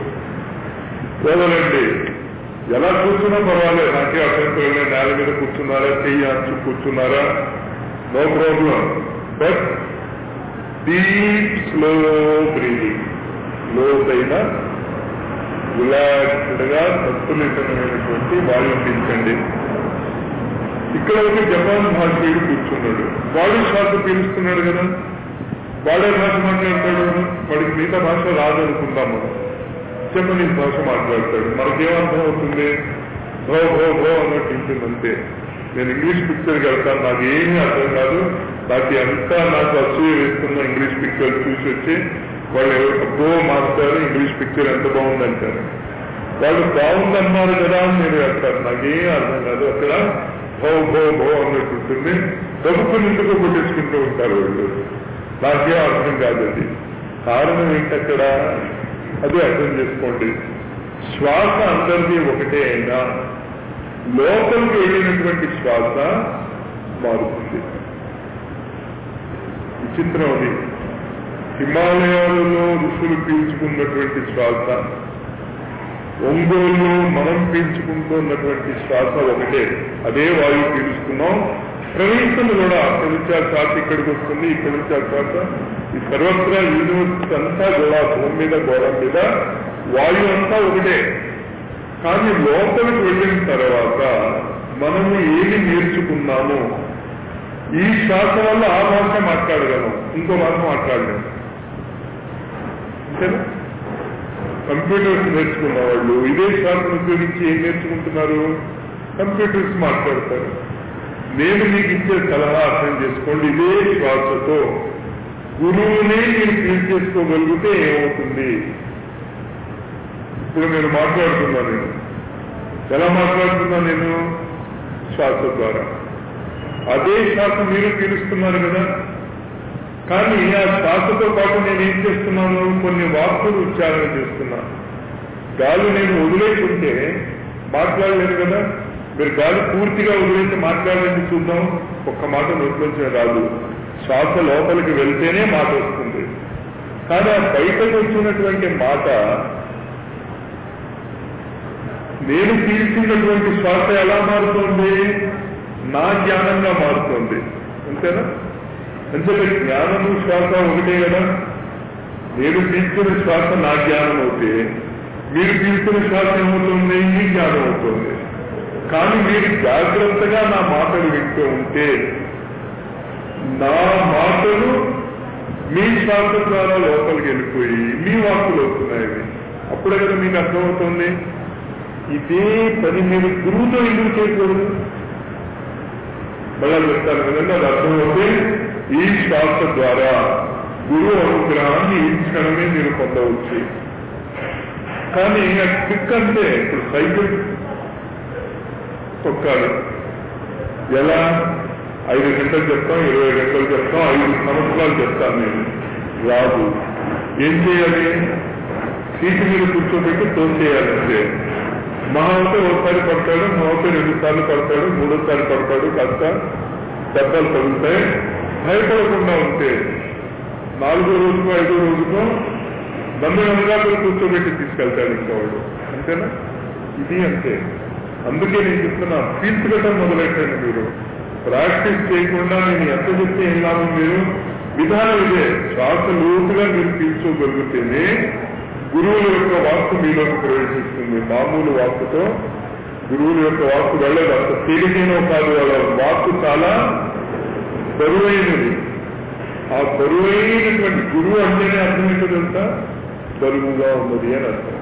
వదలండి ఎలా కూర్చున్నా పర్వాలేదు నాకే అభ్యంతరం లేదు నేల మీద కూర్చున్నారా చెయ్యి అంచు కూర్చున్నారా no problem but deep slow breathing లోతైన రిలాక్స్డ్ గా సంతులితమైనటువంటి వాయువు పీల్చండి ఇక్కడ ఒక జపాన్ భాషీయుడు కూర్చున్నాడు వాడు శ్వాస పీలుస్తున్నాడు కదా వాడే భాష మాట్లాడతాడు వాడికి మిగతా భాష రాదనుకుందాం మనం జపనీస్ భాష మాట్లాడతాడు మనకేమర్థం అవుతుంది భో భో భో అన్నట్టు ఉంటుంది అంతే నేను ఇంగ్లీష్ పిక్చర్కి వెళ్తాను నాకు ఏమీ అర్థం కాదు బాకీ అంతా నాకు అసూయ వేస్తున్న ఇంగ్లీష్ పిక్చర్ చూసి వచ్చి వాళ్ళు ఎప్పుడో మారుతారు ఇంగ్లీష్ పిక్చర్ ఎంత బాగుందంటారు వాళ్ళు బాగుందన్నారు కదా అని మీరు అంటారు నాకేం అర్థం కాదు అక్కడ భో భో భో అన్నట్టు ఉంటుంది ప్రభుత్వం ఎందుకు కొట్టేసుకుంటూ ఉంటారు వాళ్ళు నాకేం అర్థం కాదు అది కారణం ఏంటక్కడ అది అర్థం చేసుకోండి శ్వాస అందరిది ఒకటే అయినా లోపలికి వెళ్ళినటువంటి శ్వాస మారుతుంది విచిత్రం అది హిమాలయాలలో ఋషులు పీల్చుకున్నటువంటి శ్వాస ఒంగోలు మనం పీల్చుకుంటున్నటువంటి శ్వాస ఒకటే అదే వాయువు పీల్చుకున్నాం ప్రవేశం కూడా అక్కడి నుంచి ఆ శ్వాస ఇక్కడికి వస్తుంది ఇక్కడి నుంచి ఆ శ్వాస ఈ సర్వత్రా యూనివర్స్ అంతా కూడా భూమి మీద గోడ మీద వాయువు అంతా ఒకటే కానీ లోపలికి వెళ్ళిన తర్వాత మనము ఏమి నేర్చుకున్నాము ఈ శ్వాస వల్ల ఆ భాష మాట్లాడగలం ఇంకో భాష మాట్లాడలేము అంతేనా కంప్యూటర్స్ నేర్చుకున్న వాళ్ళు ఇదే శ్వాసను ఉపయోగించి ఏం నేర్చుకుంటున్నారు కంప్యూటర్స్ మాట్లాడతారు నేను మీకు ఇచ్చే సలహా అర్థం చేసుకోండి ఇదే శ్వాసతో గురువునే మీరు ఫీల్ చేసుకోగలిగితే ఏమవుతుంది ఇప్పుడు నేను మాట్లాడుతున్నా నేను ఎలా మాట్లాడుతున్నా నేను శ్వాస ద్వారా అదే శ్వాస మీరు పీలుస్తున్నారు కదా కానీ ఆ శ్వాసతో పాటు నేను ఏం చేస్తున్నాను కొన్ని వాక్కులు ఉచ్చారణ చేస్తున్నా గాలి నేను వదిలేకుంటే మాట్లాడలేను కదా మీరు గాలి పూర్తిగా వదిలేసి మాట్లాడండి చూద్దాం ఒక్క మాట నోట్లోంచి రాదు శ్వాస లోపలికి వెళ్తేనే మాట వస్తుంది కానీ ఆ బయటకు వచ్చినటువంటి మాట నేను పీల్చినటువంటి శ్వాస ఎలా మారుతోంది నా జ్ఞానంగా మారుతోంది అంతేనా అంటే జ్ఞానము శ్వాస ఒకటే కదా నేను పీల్చుకున్న శ్వాస నా జ్ఞానం అవుతే మీరు పీల్చుకున్న శ్వాస ఏమవుతుంది మీ జ్ఞానం అవుతుంది కానీ మీరు జాగ్రత్తగా నా మాటలు వింటూ ఉంటే నా మాటలు మీ శ్వాస ద్వారా లోపలికి వెళ్ళిపోయి మీ వాక్కులు అవుతున్నాయి అవి అప్పుడే కదా మీకు అర్థమవుతుంది ఇదే పని మీరు గురువుతో ఎందుకు చేయకూడదు మళ్ళా చెప్తాను కదండి అది అర్థమవుతే ఈ శ్వాస ద్వారా గురువు అనుగ్రహాన్ని ఈ క్షణమే మీరు పొందవచ్చు కానీ క్లిక్ అంటే ఇప్పుడు సైకిల్ తొక్కాలి ఎలా ఐదు గంటలు చెప్తాం ఇరవై గంటలు చెప్తాం ఐదు సంవత్సరాలు చెప్తాను నేను రాదు ఏం చేయాలి సీటు మీద కూర్చోబెట్టి తోసేయాలంటే మహా అయితే ఒకసారి పడతాడు మహా అయితే రెండు సార్లు పడతాడు మూడోసారి పడతాడు కాస్త దెబ్బలు తగులుతాయి భయపడకుండా ఉంటే నాలుగో రోజుకో ఐదో రోజుకో బంధు రంగాలు కూర్చోబెట్టి తీసుకెళ్తాడు ఇంకా వాడు అంతేనా ఇది అంతే అందుకే నేను చెప్తున్నా పీల్చుకోవటం మొదలెట్టండి మీరు ప్రాక్టీస్ చేయకుండా నేను ఎంత చెప్తే ఏం లాభం మీరు విధానం ఇదే శ్వాస లోతుగా మీరు పీల్చుకోగలిగితేనే గురువుల యొక్క వాక్కు మీలోకి ప్రవేశిస్తుంది మామూలు వాక్కుతో గురువుల యొక్క వాక్కు వెళ్ళదు అంత తేలికైన కాదు వాళ్ళ వాక్కు చాలా బరువైనది ఆ బరువైనటువంటి గురువు అంటేనే అర్థం ఏంటో తెలుసా బరువుగా ఉన్నది అని అర్థం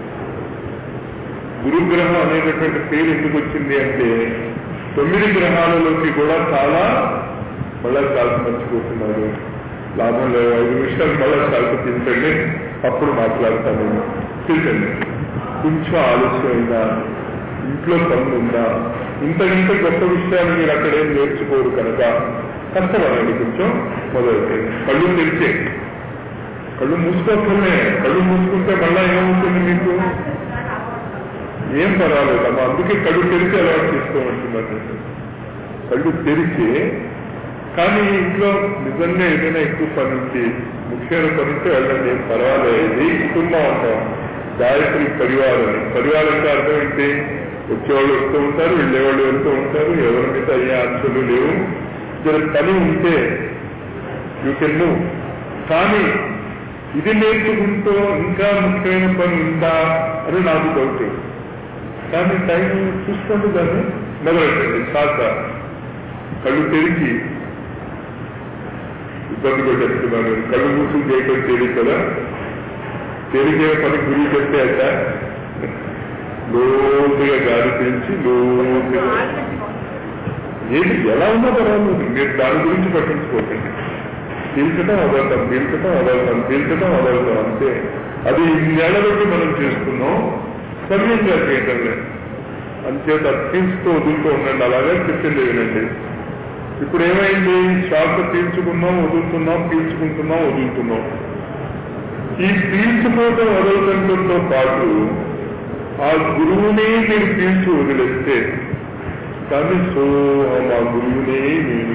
గురుగ్రహం అనేటటువంటి పేరు ఎందుకు వచ్చింది అంటే తొమ్మిది గ్రహాలలోకి కూడా చాలా మళ్ళా చాలా మర్చిపోతున్నారు లాభం లేదు ఐదు నిమిషాలు మళ్ళా చాలా తింటండి అప్పుడు మాట్లాడతాను నేను తింటండి కొంచెం ఆలస్యమైందా ఇంట్లో పనులు ఉందా ఇంత ఇంత గొప్ప విషయాలు మీరు అక్కడ ఏం నేర్చుకోరు కనుక కష్టపడండి కొంచెం మొదలైతే కళ్ళు తెరిచే కళ్ళు మూసుకోవచ్చమే కళ్ళు మూసుకుంటే మళ్ళా ఏమవుతుంది మీకు ఏం పర్వాలేదు అమ్మా అందుకే కళ్ళు తెరిచి అలవాటు చేసుకోమంటున్నారు నేను. కళ్ళు తెరిచి కానీ ఇంట్లో నిజంగా ఏదైనా ఎక్కువ పని ఉంటే ముఖ్యమైన పని ఉంటే వెళ్ళండి ఏం పర్వాలేదు ఈ కుటుంబం అంటాం గాయత్రి పరివారం అని. పరివారం అంటే అర్థం ఏంటి వచ్చేవాళ్ళు వస్తూ ఉంటారు వెళ్ళేవాళ్ళు వెళ్తూ ఉంటారు ఎవరి మీద అయ్యే ఆంక్షలు లేవు జర పని ఉంటే యూ కెన్ మూవ్ కానీ ఇది నేర్చుకుంటూ ఇంకా ముఖ్యమైన పని ఉందా అని నాకు డౌట్ కానీ టైం చూసుకోండి దాన్ని మొదలెట్టండి శ్వాస కళ్ళు తెరిచి ఇబ్బంది కూడా చెప్తున్నాను కళ్ళు మూసులు చేయడం తేలిక కదా తేలికే పని గురి చెప్పాక లోతుగా గాలి పీల్చి లోతుగా ఏది ఎలా ఉన్నా పర్వాలేదు మీరు దాని గురించి పట్టించుకోకండి పీల్చటం వదలటం పీల్చటం వదలటం పీల్చటం వదలటం అంతే అది ఇన్నేళ్ల బట్టి మనం చేస్తున్నాం సమయంగా చేయటం లేదు అంచేత పీల్చుతూ వదులుతూ ఉండండి అలాగే చెప్పింది వినండి ఇప్పుడు ఏమైంది శ్వాస పీల్చుకున్నాం వదులుతున్నాం పీల్చుకుంటున్నాం వదులుతున్నాం ఈ పీల్చుకోవటం వదలటంతో పాటు ఆ గురువునే మీరు పీల్చి వదిలేస్తే కానీ సోహం ఆ గురువునే నేను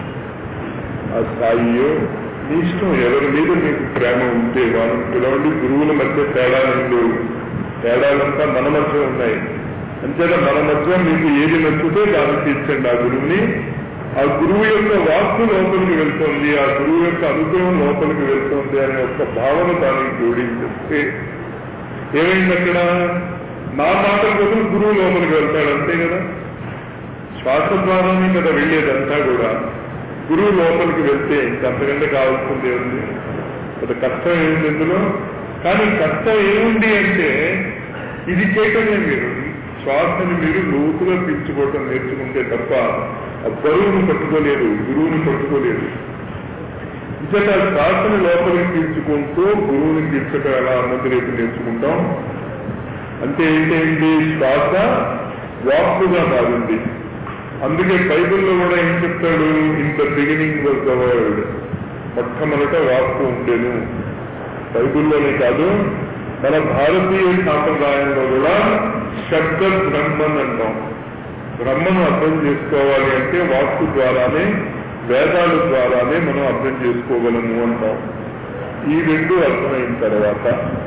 ఆ స్థాయియో మీ ఇష్టం ఎవరి మీద మీకు ప్రేమ ఉంటే వాళ్ళని పిలవండి గురువుల మధ్య తేడాలు లేవు తేడాలంతా మన మధ్య ఉన్నాయి అంతేనా మన మధ్య మీకు ఏది నచ్చితే దాన్ని తీర్చండి ఆ గురువుని ఆ గురువు యొక్క వాక్కు లోపలికి వెళ్తోంది ఆ గురువు యొక్క అనుగ్రహం లోపలికి వెళ్తోంది అనే ఒక భావన దానికి జోడించేస్తే ఏమైంది అక్కడ నా మాట కోసం గురువు లోపలికి వెళ్తాడు అంతే కదా శ్వాస ద్వారానే కదా వెళ్ళేదంతా కూడా గురువు లోపలికి వెళ్తే ఇంకంతకంటే కావాల్సింది ఉంది అది కష్టం ఏముంది ఇందులో కానీ కష్టం ఏముంది అంటే ఇది చేయటమే మీరు శ్వాసని మీరు లోతుగా పీల్చుకోవటం నేర్చుకుంటే తప్ప ఆ బరువును పట్టుకోలేదు గురువుని పట్టుకోలేదు ఇచ్చట శ్వాసని లోపలికి పీల్చుకుంటూ గురువుని పీల్చటం ఎలా అన్నది రేపు నేర్చుకుంటాం అంటే ఏంటండి శ్వాస వాక్కుగా మారింది అందుకే బైబిల్లో కూడా ఏం చెప్తాడు in the beginning was the world మొట్టమొదట వాక్కు ఉండేను బైబిల్లోనే కాదు మన భారతీయ సాంప్రదాయంలో కూడా శబ్ద బ్రహ్మన్ అంటాం బ్రహ్మను అర్థం చేసుకోవాలి అంటే వాక్కు ద్వారానే వేదాల ద్వారానే మనం అర్థం చేసుకోగలము అంటాం ఈ రెండు అర్థమైన తర్వాత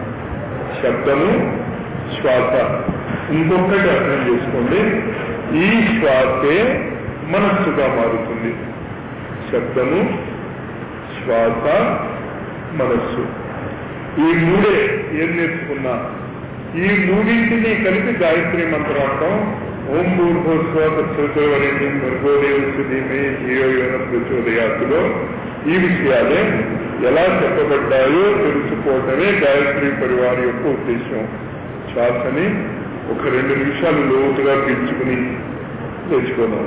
శబ్దము శ్వాస ఇంకొకటి అర్థం చేసుకోండి ఈ శ్వాసే మనస్సుగా మారుతుంది శబ్దము శ్వాస మనస్సు ఈ మూడే ఏం నేర్చుకున్నా ఈ మూడింటిని కలిపి గాయత్రి మంత్రం అంటాం ఓం భూర్భోస్వాతోవరేణ్యం భర్గోదేవసుదీమే ధియోయోన ప్రచోదయాతులో ఈ విషయాలే ఎలా చెప్పబడ్డాయో తెలుసుకోవటమే గాయత్రి పరివారం యొక్క ఉద్దేశం శ్వాసని ఒక రెండు నిమిషాలు లోతుగా పీల్చుకుని తెచ్చుకున్నాం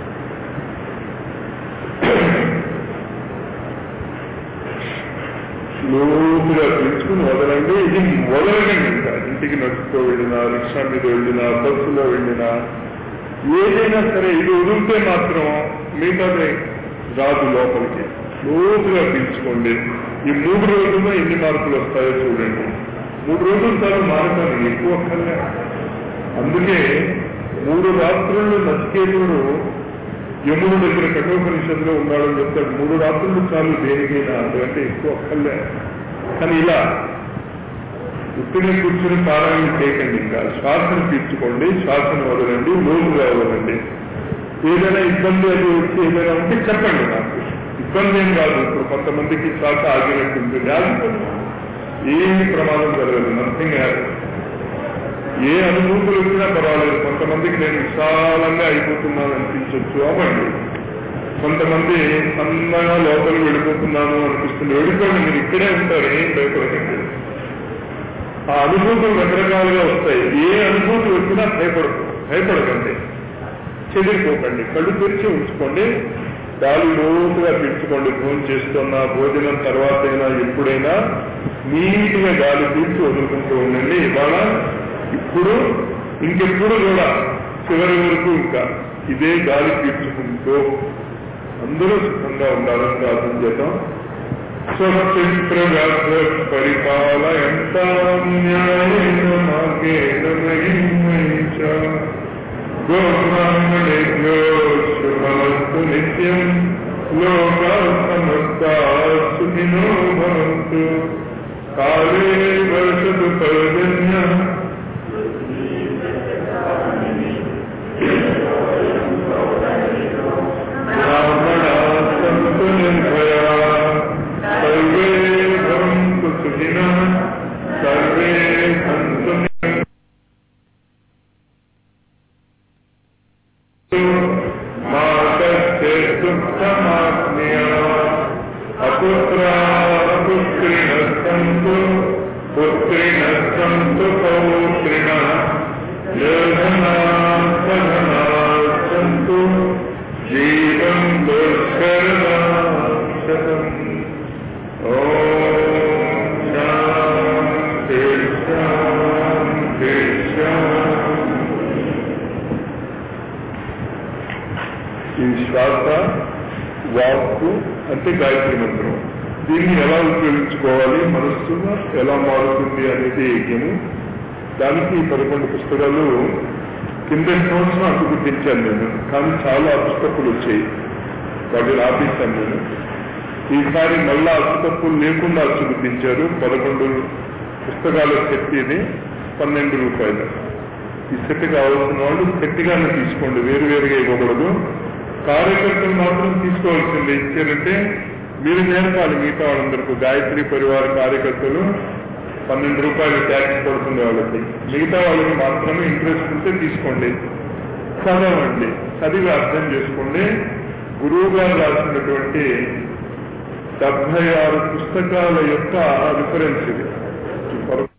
లోతుగా పీల్చుకుని వదలండి ఇది వదలండి ఇంకా ఇంటికి నడుచుకో వెళ్ళినా రిక్షా మీద వెళ్ళినా బస్సులో వెళ్ళినా ఏదైనా సరే ఇది వదిలితే మాత్రం మిగతాది రాదు లోపలికి లోతుగా పీల్చుకోండి ఈ మూడు రోజుల్లో ఎన్ని మార్కులు వస్తాయో చూడండి మూడు రోజుల తర్వాత మారతాను ఎక్కువ అక్కర్లే అందుకే మూడు రాత్రులు నచికేతుడు యముడు దగ్గర కఠోపనిషత్తులో ఉన్నాడని చెప్తాడు మూడు రాత్రులు చాలు దేనికైనా అందుకంటే ఎక్కువ అక్కర్లే కానీ ఇలా ఉత్తిని కూర్చుని పారాయణ చేయకండి ఇంకా శ్వాసను పీల్చుకోండి శ్వాసను వదలండి లోతుగా వదలండి ఏదైనా ఇబ్బంది అది వచ్చి ఏదైనా ఉంటే చెప్పండి నాకు ఇబ్బంది ఏం కాదు ఇప్పుడు కొంతమందికి శ్వాస ఆగినట్టుంటుంది ఆగిపోతుంది ఏమి ప్రమాదం జరగదు నథింగ్ హ్యాపీ ఏ అనుభూతులు వచ్చినా పర్వాలేదు కొంతమందికి నేను విశాలంగా అయిపోతున్నాను అనిపించవచ్చు అవ్వండి కొంతమంది సన్నగా లోపలికి వెళ్ళిపోతున్నాను అనిపిస్తుంది వెళ్ళిపోండి మీరు ఇక్కడే ఉంటారు ఏం భయపడకండి ఆ అనుభూతులు రకరకాలుగా వస్తాయి ఏ అనుభూతి వచ్చినా భయపడ భయపడకండి చెదిరిపోకండి కళ్ళు తెరిచి ఉంచుకోండి గాలి లోతుగా పీల్చుకోండి భోజనం చేస్తున్నా భోజనం తర్వాత అయినా ఎప్పుడైనా నీట్గా గాలి పీల్చి వదులుకుంటూ ఉండండి ఇవాళ ఇప్పుడు ఇంకెప్పుడు కూడా చివరి వరకు ఇంకా ఇదే గాలి పీల్చుకుంటూ అందరూ సుఖంగా ఉండాలని ప్రార్థన చేద్దాం స్వతంత్ర పరిపాల ఎంత మార్గేణ గోబ్రాహ్మణేభ్యో శుభమస్తు నిత్యం లోకా సమస్తా సుఖినో భవంతు కాలే వర్షతు పర్జన్య బ్రాహ్మణా సంతు నిర్భయా సర్వే భవంతు సుఖినః సర్వే సంతు మాతృమాత్మీయ అపుత్రాపుత్రిణస్సంతు పుత్రిణస్సంతు పౌత్రిణ యోధనా సధనా సంతు ఈ శ్వాస వాక్కు అంటే గాయత్రి మంత్రం దీన్ని ఎలా ఉపయోగించుకోవాలి మనస్సుగా ఎలా మారుతుంది అనేది యజ్ఞము దానికి ఈ పదకొండు పుస్తకాలు కింద సంవత్సరం అటు గుర్తించాను నేను కానీ చాలా పుస్తకాలు వచ్చాయి వాటిని ఆపించాను నేను ఈసారి మళ్ళా అచ్చుతప్పులు లేకుండా అచ్చు గుర్తించారు పదకొండు పుస్తకాల సెట్ ఇది పన్నెండు రూపాయలు ఈ సెట్ కావాల్సిన వాళ్ళు సెట్గానే తీసుకోండి వేరు వేరుగా ఇవ్వకూడదు కార్యకర్తలు మాత్రం తీసుకోవాల్సిందే ఇచ్చారంటే మీరు నేర్పాలి మిగతా వాళ్ళందరికీ గాయత్రి పరివార కార్యకర్తలు పన్నెండు రూపాయలు ట్యాక్స్ పడుతుంది వాళ్ళకి మిగతా వాళ్ళకి మాత్రమే ఇంట్రెస్ట్ ఉంటే తీసుకోండి చదవండి చదివి అర్థం చేసుకోండి గురువు గారు రాసినటువంటి డెబ్బై ఆరు పుస్తకాల యొక్క రిఫరెన్స్ ఇది